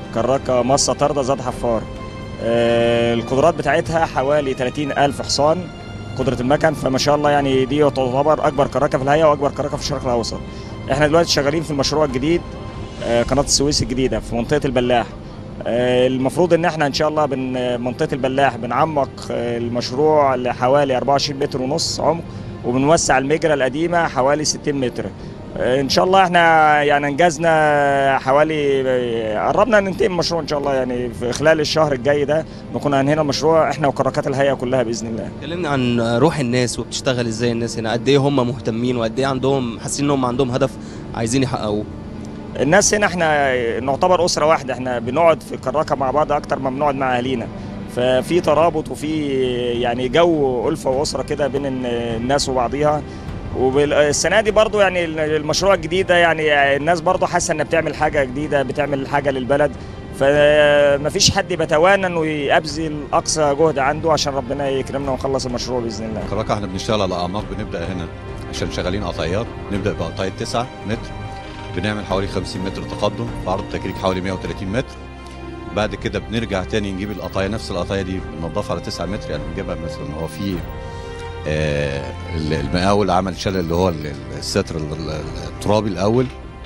كراكه مصه طارده ذات حفار آه، القدرات بتاعتها حوالي 30 ألف حصان قدرة المكن فما شاء الله يعني دي تعتبر أكبر كراكة في الهيئة وأكبر كراكة في الشرق الأوسط احنا دلوقتي شغالين في المشروع الجديد آه، قناة السويس الجديدة في منطقة البلاح آه، المفروض ان احنا ان شاء الله بن منطقة البلاح بنعمق آه، المشروع لحوالي 24 متر ونص عمق وبنوسع المجرى القديمة حوالي 60 متر آه، ان شاء الله احنا يعني انجزنا حوالي آه، قربنا ننتهي من المشروع ان شاء الله يعني في خلال الشهر الجاي ده نكون انهينا المشروع احنا وكراكات الهيئه كلها باذن الله كلمنا عن روح الناس وبتشتغل ازاي الناس هنا قد ايه هم مهتمين وقد ايه عندهم حاسين انهم عندهم هدف عايزين يحققوه الناس هنا احنا نعتبر اسره واحده احنا بنقعد في كراكه مع بعض اكتر ما بنقعد مع اهالينا ففي ترابط وفي يعني جو الفه واسره كده بين ال- الناس وبعضيها والسنه دي برضو يعني المشروع الجديد ده يعني الناس برضو حاسه انها بتعمل حاجه جديده بتعمل حاجه للبلد فمفيش حد بيتوانى انه يبذل اقصى جهد عنده عشان ربنا يكرمنا ونخلص المشروع باذن الله كراكة احنا بنشتغل على اعماق بنبدا هنا عشان شغالين قطعيات نبدا بقطعيه 9 متر بنعمل حوالي 50 متر تقدم في عرض تكريك حوالي 130 متر بعد كده بنرجع تاني نجيب القطايه نفس القطايه دي بننضفها على 9 متر يعني بنجيبها مثلا هو في آه، المقاول عمل شلل اللي هو ال- الستر ال- ال- الترابي الاول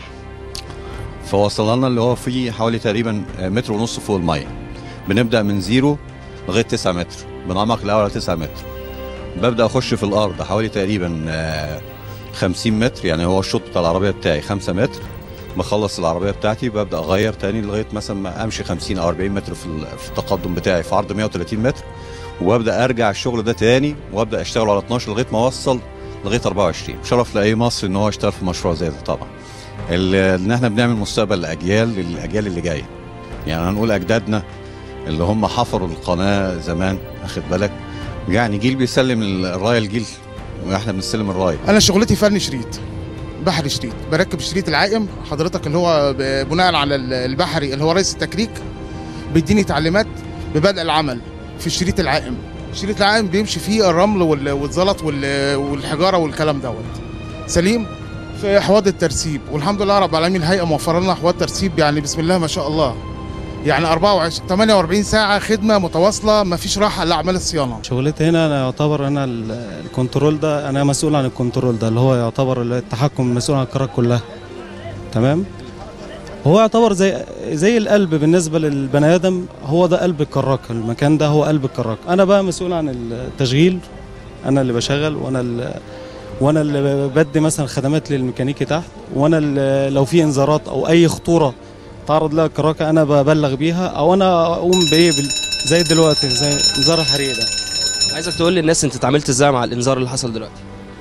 فوصل لنا اللي هو فيه حوالي تقريبا آه، متر ونص فوق الميه بنبدا من زيرو لغايه 9 متر بنعمق الاول على 9 متر ببدا اخش في الارض حوالي تقريبا آه، 50 متر يعني هو الشوط بتاع العربيه بتاعي 5 متر بخلص العربيه بتاعتي ببدا اغير تاني لغايه مثلا ما امشي 50 او 40 متر في ال- في التقدم بتاعي في عرض 130 متر وابدا ارجع الشغل ده تاني وابدا اشتغل على 12 لغايه ما اوصل لغايه 24 شرف لاي مصري ان هو يشتغل في مشروع زي ده طبعا ال- ان احنا بنعمل مستقبل لاجيال للاجيال اللي جايه يعني هنقول اجدادنا اللي هم حفروا القناه زمان واخد بالك يعني جيل بيسلم الرايه لجيل واحنا بنستلم الرايه انا شغلتي فني شريط بحري شريط بركب الشريط العائم حضرتك اللي هو ب- بناء على ال- البحري اللي هو رئيس التكريك بيديني تعليمات ببدء العمل في الشريط العائم الشريط العائم بيمشي فيه الرمل وال- والزلط وال- والحجاره والكلام دوت سليم في حوض الترسيب والحمد لله رب العالمين الهيئه موفره لنا حوض ترسيب يعني بسم الله ما شاء الله يعني 24 48 ساعه خدمه متواصله ما فيش راحه لاعمال الصيانه شغلتي هنا انا يعتبر انا ال- الكنترول ده انا مسؤول عن الكنترول ده اللي هو يعتبر التحكم مسؤول عن الكراك كلها تمام هو يعتبر زي زي القلب بالنسبه للبني ادم هو ده قلب الكراك المكان ده هو قلب الكراك انا بقى مسؤول عن التشغيل انا اللي بشغل وانا اللي وانا اللي بدي مثلا خدمات للميكانيكي تحت وانا اللي لو في انذارات او اي خطوره تعرض لها الكراكه انا ببلغ بيها او انا اقوم بايه بال- زي دلوقتي زي انذار الحريق ده عايزك تقول للناس انت اتعاملت ازاي مع الانذار اللي حصل دلوقتي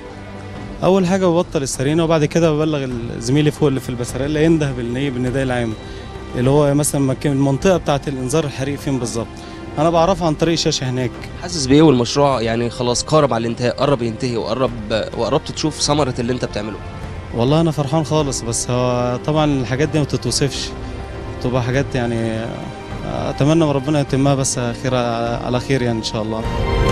اول حاجه ببطل السرينه وبعد كده ببلغ زميلي فوق اللي في البسرية ينده بالنية بالنداء العام اللي هو مثلا مكان المنطقه بتاعه الانذار الحريق فين بالظبط انا بعرفها عن طريق شاشه هناك حاسس بايه والمشروع يعني خلاص قارب على الانتهاء قرب ينتهي وقرب وقربت تشوف ثمره اللي انت بتعمله والله انا فرحان خالص بس هو طبعا الحاجات دي ما بتتوصفش تبقى حاجات يعني اتمنى من ربنا يتمها بس خير على خير يعني ان شاء الله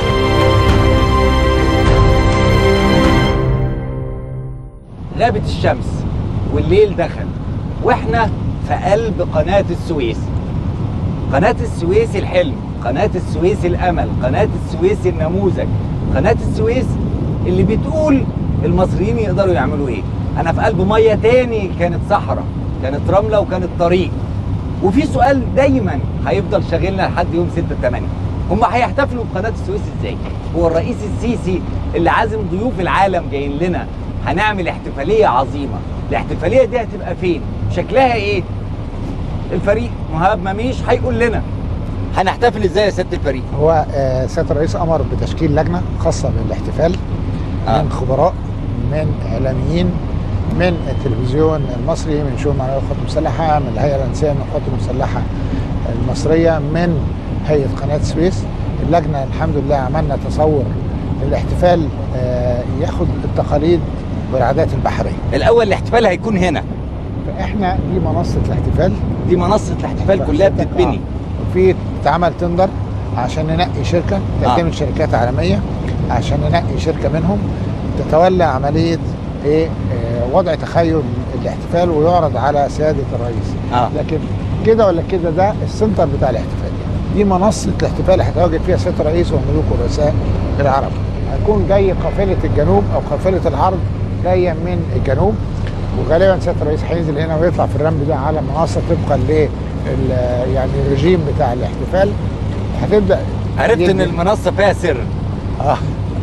غابت الشمس والليل دخل واحنا في قلب قناة السويس قناة السويس الحلم قناة السويس الأمل قناة السويس النموذج قناة السويس اللي بتقول المصريين يقدروا يعملوا ايه انا في قلب مية تاني كانت صحراء كانت رملة وكانت طريق وفي سؤال دايما هيفضل شاغلنا لحد يوم 6 8 هم هيحتفلوا بقناة السويس ازاي هو الرئيس السيسي اللي عازم ضيوف العالم جايين لنا هنعمل احتفالية عظيمة الاحتفالية دي هتبقى فين شكلها ايه الفريق مهاب مميش هيقول لنا هنحتفل ازاي يا سياده الفريق هو آه، سياده الرئيس امر بتشكيل لجنه خاصه بالاحتفال آه. من خبراء من اعلاميين من التلفزيون المصري من شؤون معنويه القوات المسلحه من الهيئه الهندسيه من القوات المسلحه المصريه من هيئه قناه السويس اللجنه الحمد لله عملنا تصور للاحتفال آه، ياخد التقاليد والعادات البحريه الاول الاحتفال هيكون هنا فاحنا دي منصه الاحتفال دي منصه الاحتفال كلها بتتبني وفي اتعمل تندر عشان ننقي شركه تعتمد شركات عالميه عشان ننقي شركه منهم تتولى عمليه ايه آه، وضع تخيل الاحتفال ويعرض على سياده الرئيس آه. لكن كده ولا كده ده السنتر بتاع الاحتفال دي منصه الاحتفال هيتواجد فيها سياده الرئيس وملوك ورؤساء العرب هيكون جاي قافله الجنوب او قافله العرض جايه من الجنوب وغالبا سياده الرئيس هينزل هنا ويطلع في الرمل ده على منصه طبقا ل يعني الرجيم بتاع الاحتفال هتبدا عرفت ان يدي- المنصه فيها سر اه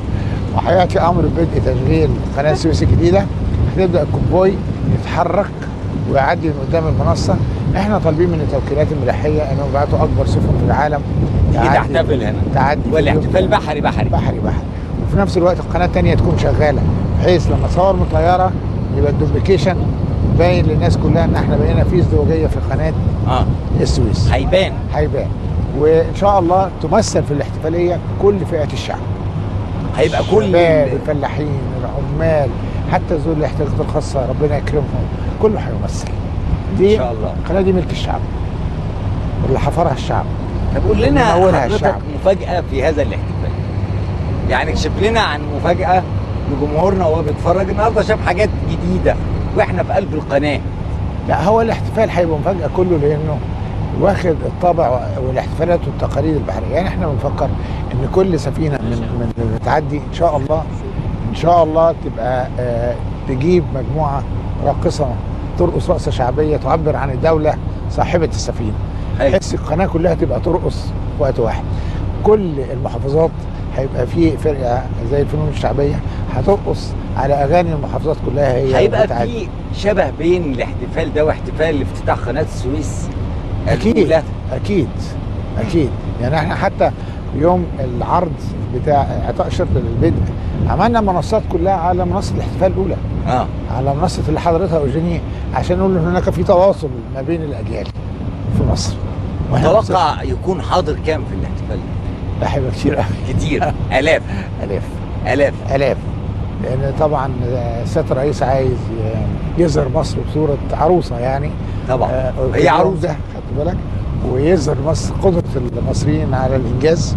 وهياتي امر بدء تشغيل قناه السويس الجديده هتبدا الكونفوي يتحرك ويعدي من قدام المنصه احنا طالبين من التوكيلات الملاحيه انهم يبعتوا اكبر سفن في العالم تيجي تعدي- تحتفل هنا تعدي في والاحتفال اليوم. بحري بحري بحري بحري وفي نفس الوقت القناه الثانيه تكون شغاله بحيث لما تصور من طياره يبقى الدوبليكيشن باين للناس كلها ان احنا بقينا في ازدواجيه في قناه اه السويس هيبان هيبان وان شاء الله تمثل في الاحتفاليه كل فئات الشعب هيبقى كل الشباب الفلاحين العمال حتى ذوي الاحتياجات الخاصه ربنا يكرمهم كله هيمثل دي إن شاء الله. القناه دي ملك الشعب واللي حفرها الشعب طب قول لنا ومولها حضرتك الشعب. مفاجاه في هذا الاحتفال يعني اكشف لنا عن مفاجاه لجمهورنا وهو بيتفرج النهارده شاف حاجات جديده واحنا في قلب القناه لا هو الاحتفال هيبقى مفاجاه كله لانه واخد الطابع والاحتفالات والتقاليد البحريه يعني احنا بنفكر ان كل سفينه من من اللي بتعدي ان شاء الله ان شاء الله تبقى آه تجيب مجموعه راقصه ترقص رقصه شعبيه تعبر عن الدوله صاحبه السفينه بحيث القناه كلها تبقى ترقص في وقت واحد كل المحافظات هيبقى في فرقه زي الفنون الشعبيه هترقص على اغاني المحافظات كلها هي هيبقى بتعدي. في شبه بين الاحتفال ده واحتفال افتتاح قناه السويس اكيد الأولى. اكيد اكيد يعني احنا حتى يوم العرض بتاع اعطاء شرط للبدء عملنا منصات كلها على منصه الاحتفال الاولى اه على منصه اللي حضرتها اوجيني عشان نقول ان هناك في تواصل ما بين الاجيال في مصر وإحنا متوقع يكون حاضر كام في الاحتفال ده هيبقى كتير قوي كتير الاف الاف الاف الاف لان طبعا سياده الرئيس عايز يظهر مصر بصوره عروسه يعني طبعا آه، هي اليوم عروسه ده خدت بالك ويظهر مصر قدره المصريين على الانجاز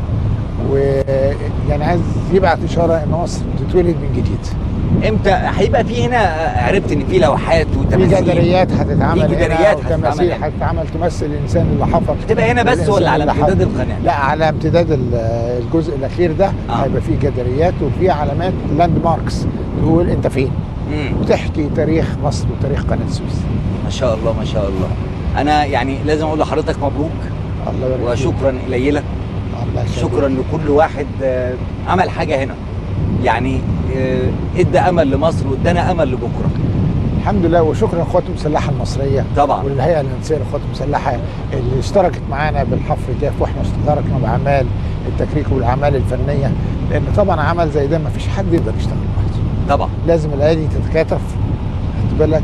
ويعني عايز يبعت اشاره ان مصر تتولد من جديد امتى هيبقى في هنا عرفت ان في لوحات في وتماثيل جداريات هتتعمل في هنا جداريات وتماثيل هتتعمل هتتعمل تمثل الانسان اللي حفر تبقى هنا بس الإنسان ولا على اللي امتداد حفر. القناه؟ لا على امتداد ال- الجزء الاخير ده آه. هيبقى فيه جداريات وفيه علامات لاند ماركس تقول انت فين مم. وتحكي تاريخ مصر وتاريخ قناه السويس ما شاء الله ما شاء الله انا يعني لازم اقول لحضرتك مبروك الله يبارك فيك. وشكرا قليلا الله يخليك. شكرا لكل واحد آه، عمل حاجه هنا يعني آه، ادى امل لمصر وادانا امل لبكره الحمد لله وشكرا للقوات المسلحه المصريه طبعا والهيئه الهندسيه للقوات المسلحه اللي اشتركت معانا بالحفر جاف واحنا اشتركنا باعمال التكريك والاعمال الفنيه لان طبعا عمل زي ده ما فيش حد يقدر يشتغل لوحده طبعا لازم الايادي تتكاتف خد بالك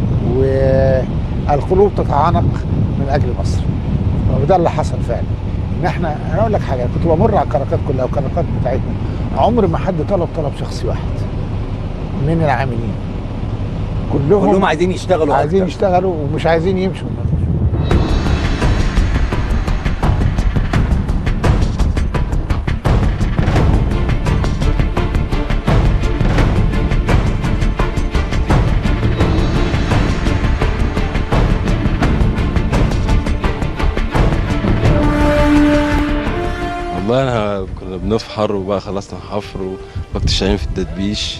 والقلوب تتعانق من اجل مصر وده اللي حصل فعلا ان احنا انا اقول لك حاجه كنت بمر على الكركات كلها والكركات بتاعتنا عمر ما حد طلب طلب شخصي واحد من العاملين كلهم كلهم عايزين يشتغلوا عايزين أكتر. يشتغلوا ومش عايزين يمشوا والله انا كنا بنفحر وبقى خلصنا حفر ووقت شغالين في التدبيش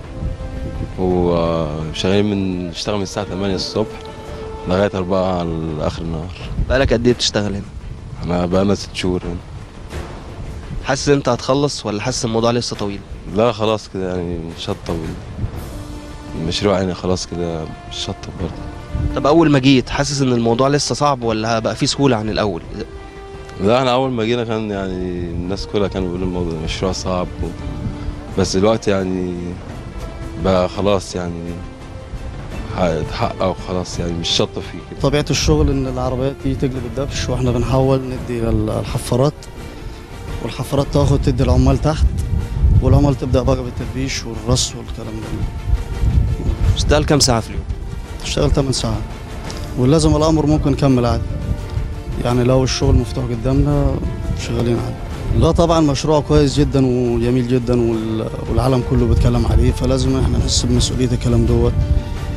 وشغالين من نشتغل من الساعة 8 الصبح لغاية 4 على آخر النهار بقالك قد ايه بتشتغل هنا؟ أنا بقالنا ست شهور هنا حاسس ان انت هتخلص ولا حاسس الموضوع لسه طويل؟ لا خلاص كده يعني شطب المشروع يعني خلاص كده شطب برضه طب اول ما جيت حاسس ان الموضوع لسه صعب ولا بقى فيه سهولة عن الاول؟ لا احنا اول ما جينا كان يعني الناس كلها كانوا بيقولوا الموضوع المشروع صعب و... بس دلوقتي يعني بقى خلاص يعني هيتحقق وخلاص يعني مش شطة فيه كده طبيعة الشغل إن العربيات دي تجلب الدبش وإحنا بنحاول ندي ال- الحفارات والحفارات تاخد تدي العمال تحت والعمال تبدأ بقى بالتدبيش والرص والكلام ده بتشتغل كام ساعة في اليوم؟ تشتغل 8 ساعات ولازم الأمر ممكن نكمل عادي يعني لو الشغل مفتوح قدامنا شغالين عادي لا طبعا مشروع كويس جدا وجميل جدا وال- والعالم كله بيتكلم عليه فلازم احنا نحس بمسؤولية الكلام دوت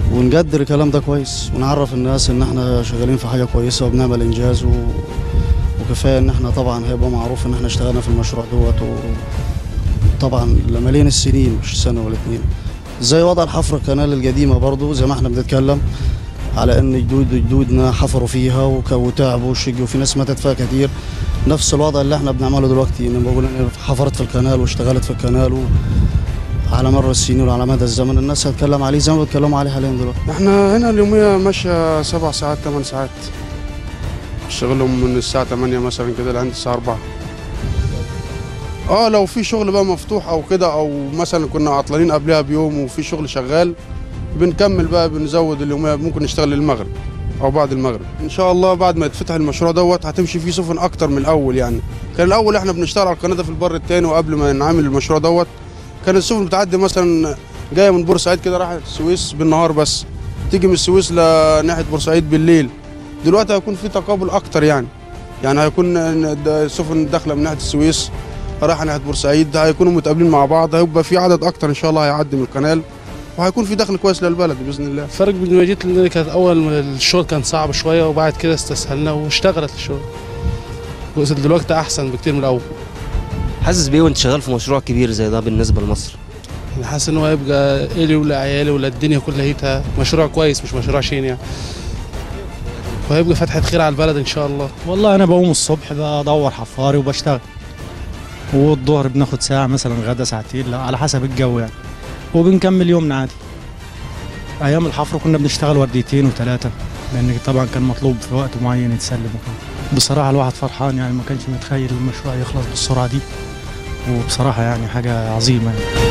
ونقدر الكلام ده كويس ونعرف الناس ان احنا شغالين في حاجه كويسه وبنعمل انجاز و... وكفايه ان احنا طبعا هيبقى معروف ان احنا اشتغلنا في المشروع دوت وطبعا لمالين السنين مش سنه ولا اتنين زي وضع الحفره القناه القديمه برضو زي ما احنا بنتكلم على ان جدود جدودنا حفروا فيها وك- وتعبوا وشقوا وفي ناس ماتت فيها كتير نفس الوضع اللي احنا بنعمله دلوقتي ان بقول ان حفرت في القناه واشتغلت في القناه و... على مر السنين وعلى مدى الزمن الناس هتكلم عليه زي ما بيتكلموا عليه حاليا دلوقتي احنا هنا اليومية ماشية سبع ساعات ثمان ساعات بشتغلهم من الساعة 8 مثلا كده لعند الساعة 4 اه لو في شغل بقى مفتوح او كده او مثلا كنا عطلانين قبلها بيوم وفي شغل شغال بنكمل بقى بنزود اليومية ممكن نشتغل المغرب او بعد المغرب ان شاء الله بعد ما يتفتح المشروع دوت هتمشي فيه سفن اكتر من الاول يعني كان الاول احنا بنشتغل على القناه ده في البر التاني وقبل ما نعمل المشروع دوت كان السفن بتعدي مثلا جايه من بورسعيد كده رايحه السويس بالنهار بس تيجي من السويس لناحيه بورسعيد بالليل دلوقتي هيكون في تقابل اكتر يعني يعني هيكون السفن داخله من ناحيه السويس رايحه ناحيه بورسعيد هيكونوا متقابلين مع بعض هيبقى في عدد اكتر ان شاء الله هيعدي من القناه وهيكون في دخل كويس للبلد باذن الله الفرق بين ما جيت اللي كانت اول الشغل كان صعب شويه وبعد كده استسهلنا واشتغلت الشغل وصل دلوقتي احسن بكتير من الاول حاسس بيه وانت شغال في مشروع كبير زي ده بالنسبه لمصر يعني حاسس ان هو هيبقى الي ولا عيالي ولا الدنيا كلها هيتها مشروع كويس مش مشروع شين يعني وهيبقى فتحة خير على البلد ان شاء الله والله انا بقوم الصبح بدور حفاري وبشتغل والظهر بناخد ساعة مثلا غدا ساعتين لا على حسب الجو يعني وبنكمل يومنا عادي ايام الحفر كنا بنشتغل ورديتين وثلاثة لان طبعا كان مطلوب في وقت معين يتسلم وكده بصراحة الواحد فرحان يعني ما كانش متخيل المشروع يخلص بالسرعة دي وبصراحة يعني حاجة عظيمة يعني.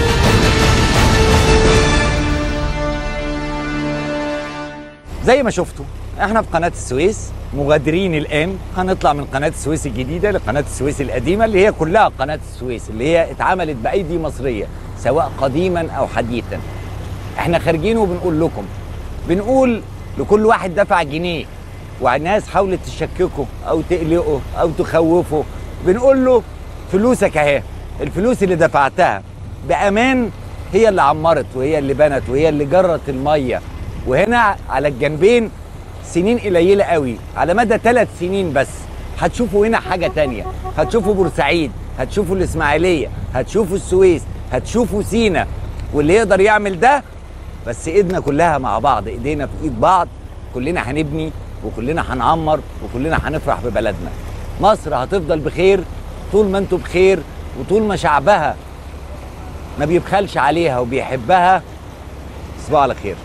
زي ما شفتوا احنا في قناة السويس مغادرين الآن هنطلع من قناة السويس الجديدة لقناة السويس القديمة اللي هي كلها قناة السويس اللي هي اتعملت بأيدي مصرية سواء قديما أو حديثا احنا خارجين وبنقول لكم بنقول لكل واحد دفع جنيه والناس حاولت تشككه أو تقلقه أو تخوفه بنقول له فلوسك اهي الفلوس اللي دفعتها بأمان هي اللي عمرت وهي اللي بنت وهي اللي جرت المية وهنا على الجنبين سنين قليلة قوي على مدى ثلاث سنين بس هتشوفوا هنا حاجة تانية هتشوفوا بورسعيد هتشوفوا الإسماعيلية هتشوفوا السويس هتشوفوا سينا واللي يقدر يعمل ده بس ايدنا كلها مع بعض ايدينا في ايد بعض كلنا هنبني وكلنا هنعمر وكلنا هنفرح ببلدنا مصر هتفضل بخير طول ما انتوا بخير وطول ما شعبها ما بيبخلش عليها وبيحبها تصبحوا على خير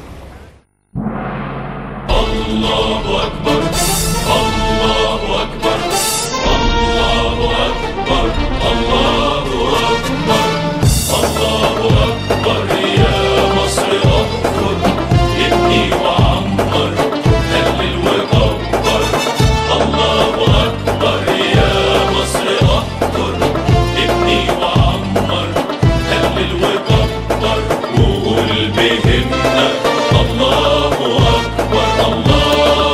الله أكبر الله أكبر الله أكبر الله أكبر الله أكبر يا مصر أكبر ابني وعمر هلل وكبر الله أكبر يا مصر أكبر ابني وعمر هلل وكبر وقول بهمنا الله أكبر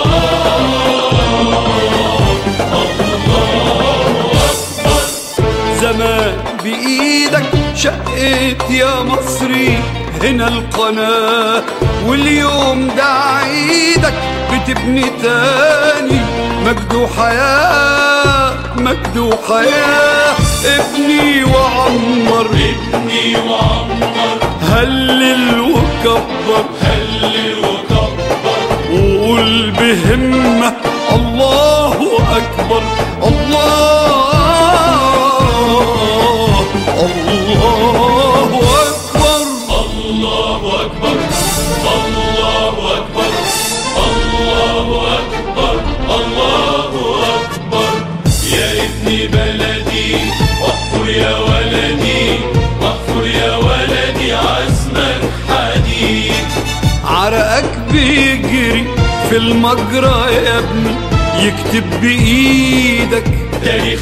زمان بإيدك شقيت يا مصري هنا القناة واليوم ده عيدك بتبني تاني مجد وحياة مجد وحياة ابني وعمر ابني وعمر هلل وكبر هلل وكبر وقول بهمة الله أكبر الله الله أكبر الله أكبر الله أكبر الله أكبر الله أكبر يا ابن بلدي واحفر يا ولدي واحفر يا ولدي عزما حديد عرقك بيجري في المجرى يا ابني يكتب بإيدك تاريخ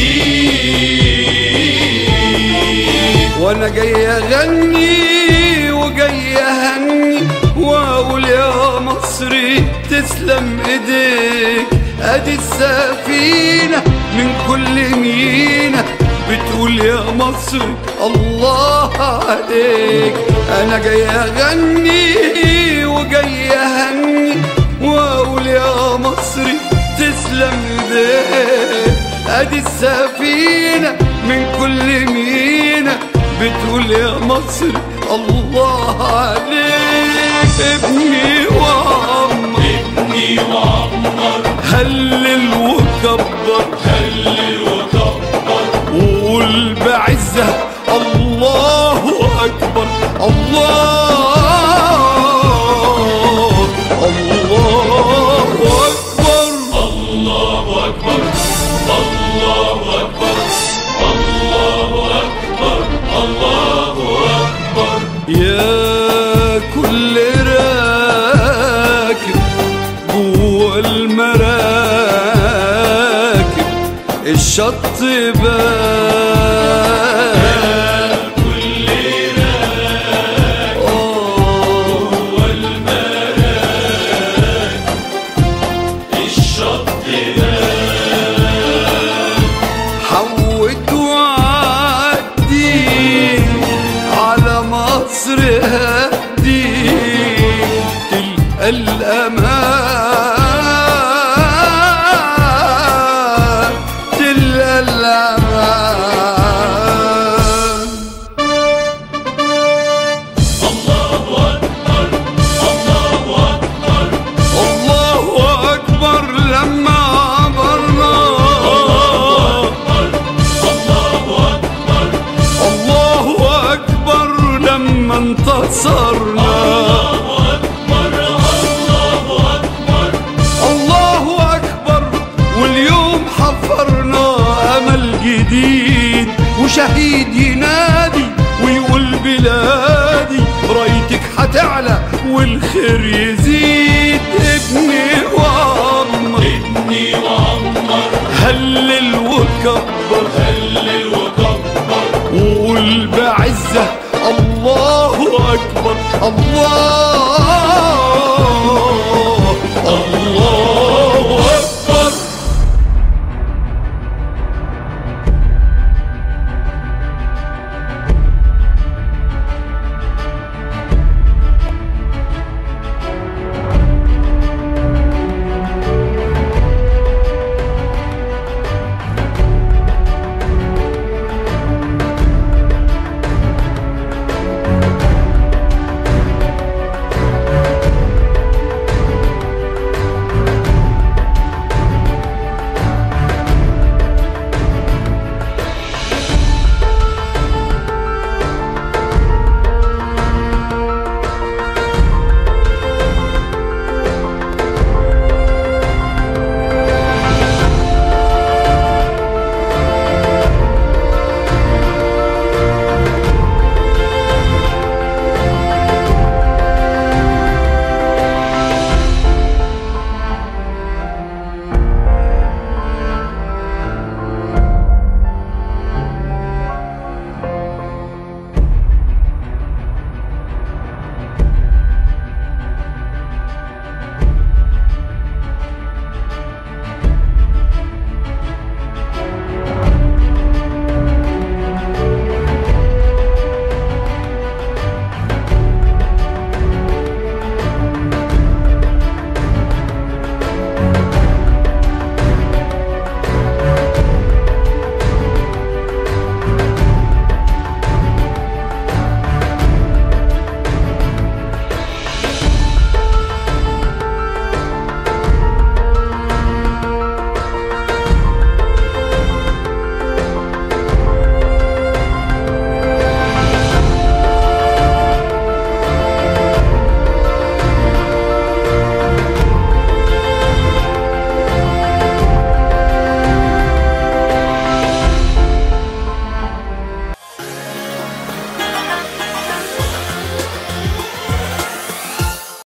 جديد وانا جاي اغني وجاي اهني واقول يا مصري تسلم ايديك ادي السفينة من كل مينا بتقول يا مصر الله عليك انا جاي اغني وجاي اهني واقول يا مصري تسلم ايديك ادي السفينة من كل مينا بتقول يا مصر الله عليك ابني وعمر ابني وعمر هلل وكبر هلل وكبر وقول بعزة الله أكبر الله الله أكبر الله أكبر الله أكبر الله أكبر الله أكبر يا كل راكب جوا المراكب الشط بان كل راكب جوا المراكب الشط حوت وعدي على مصر هدي تلقى الأمان تلقى الأمان الله أكبر لما عبرنا الله أكبر لما انتصرنا الله أكبر واليوم حفرنا أمل جديد وشهيد ينادي ويقول بلادي رايتك هتعلى والخير يزيد ابني وعمر ابني وعمر هلل وكبر هلل وكبر وقول بعزة الله أكبر الله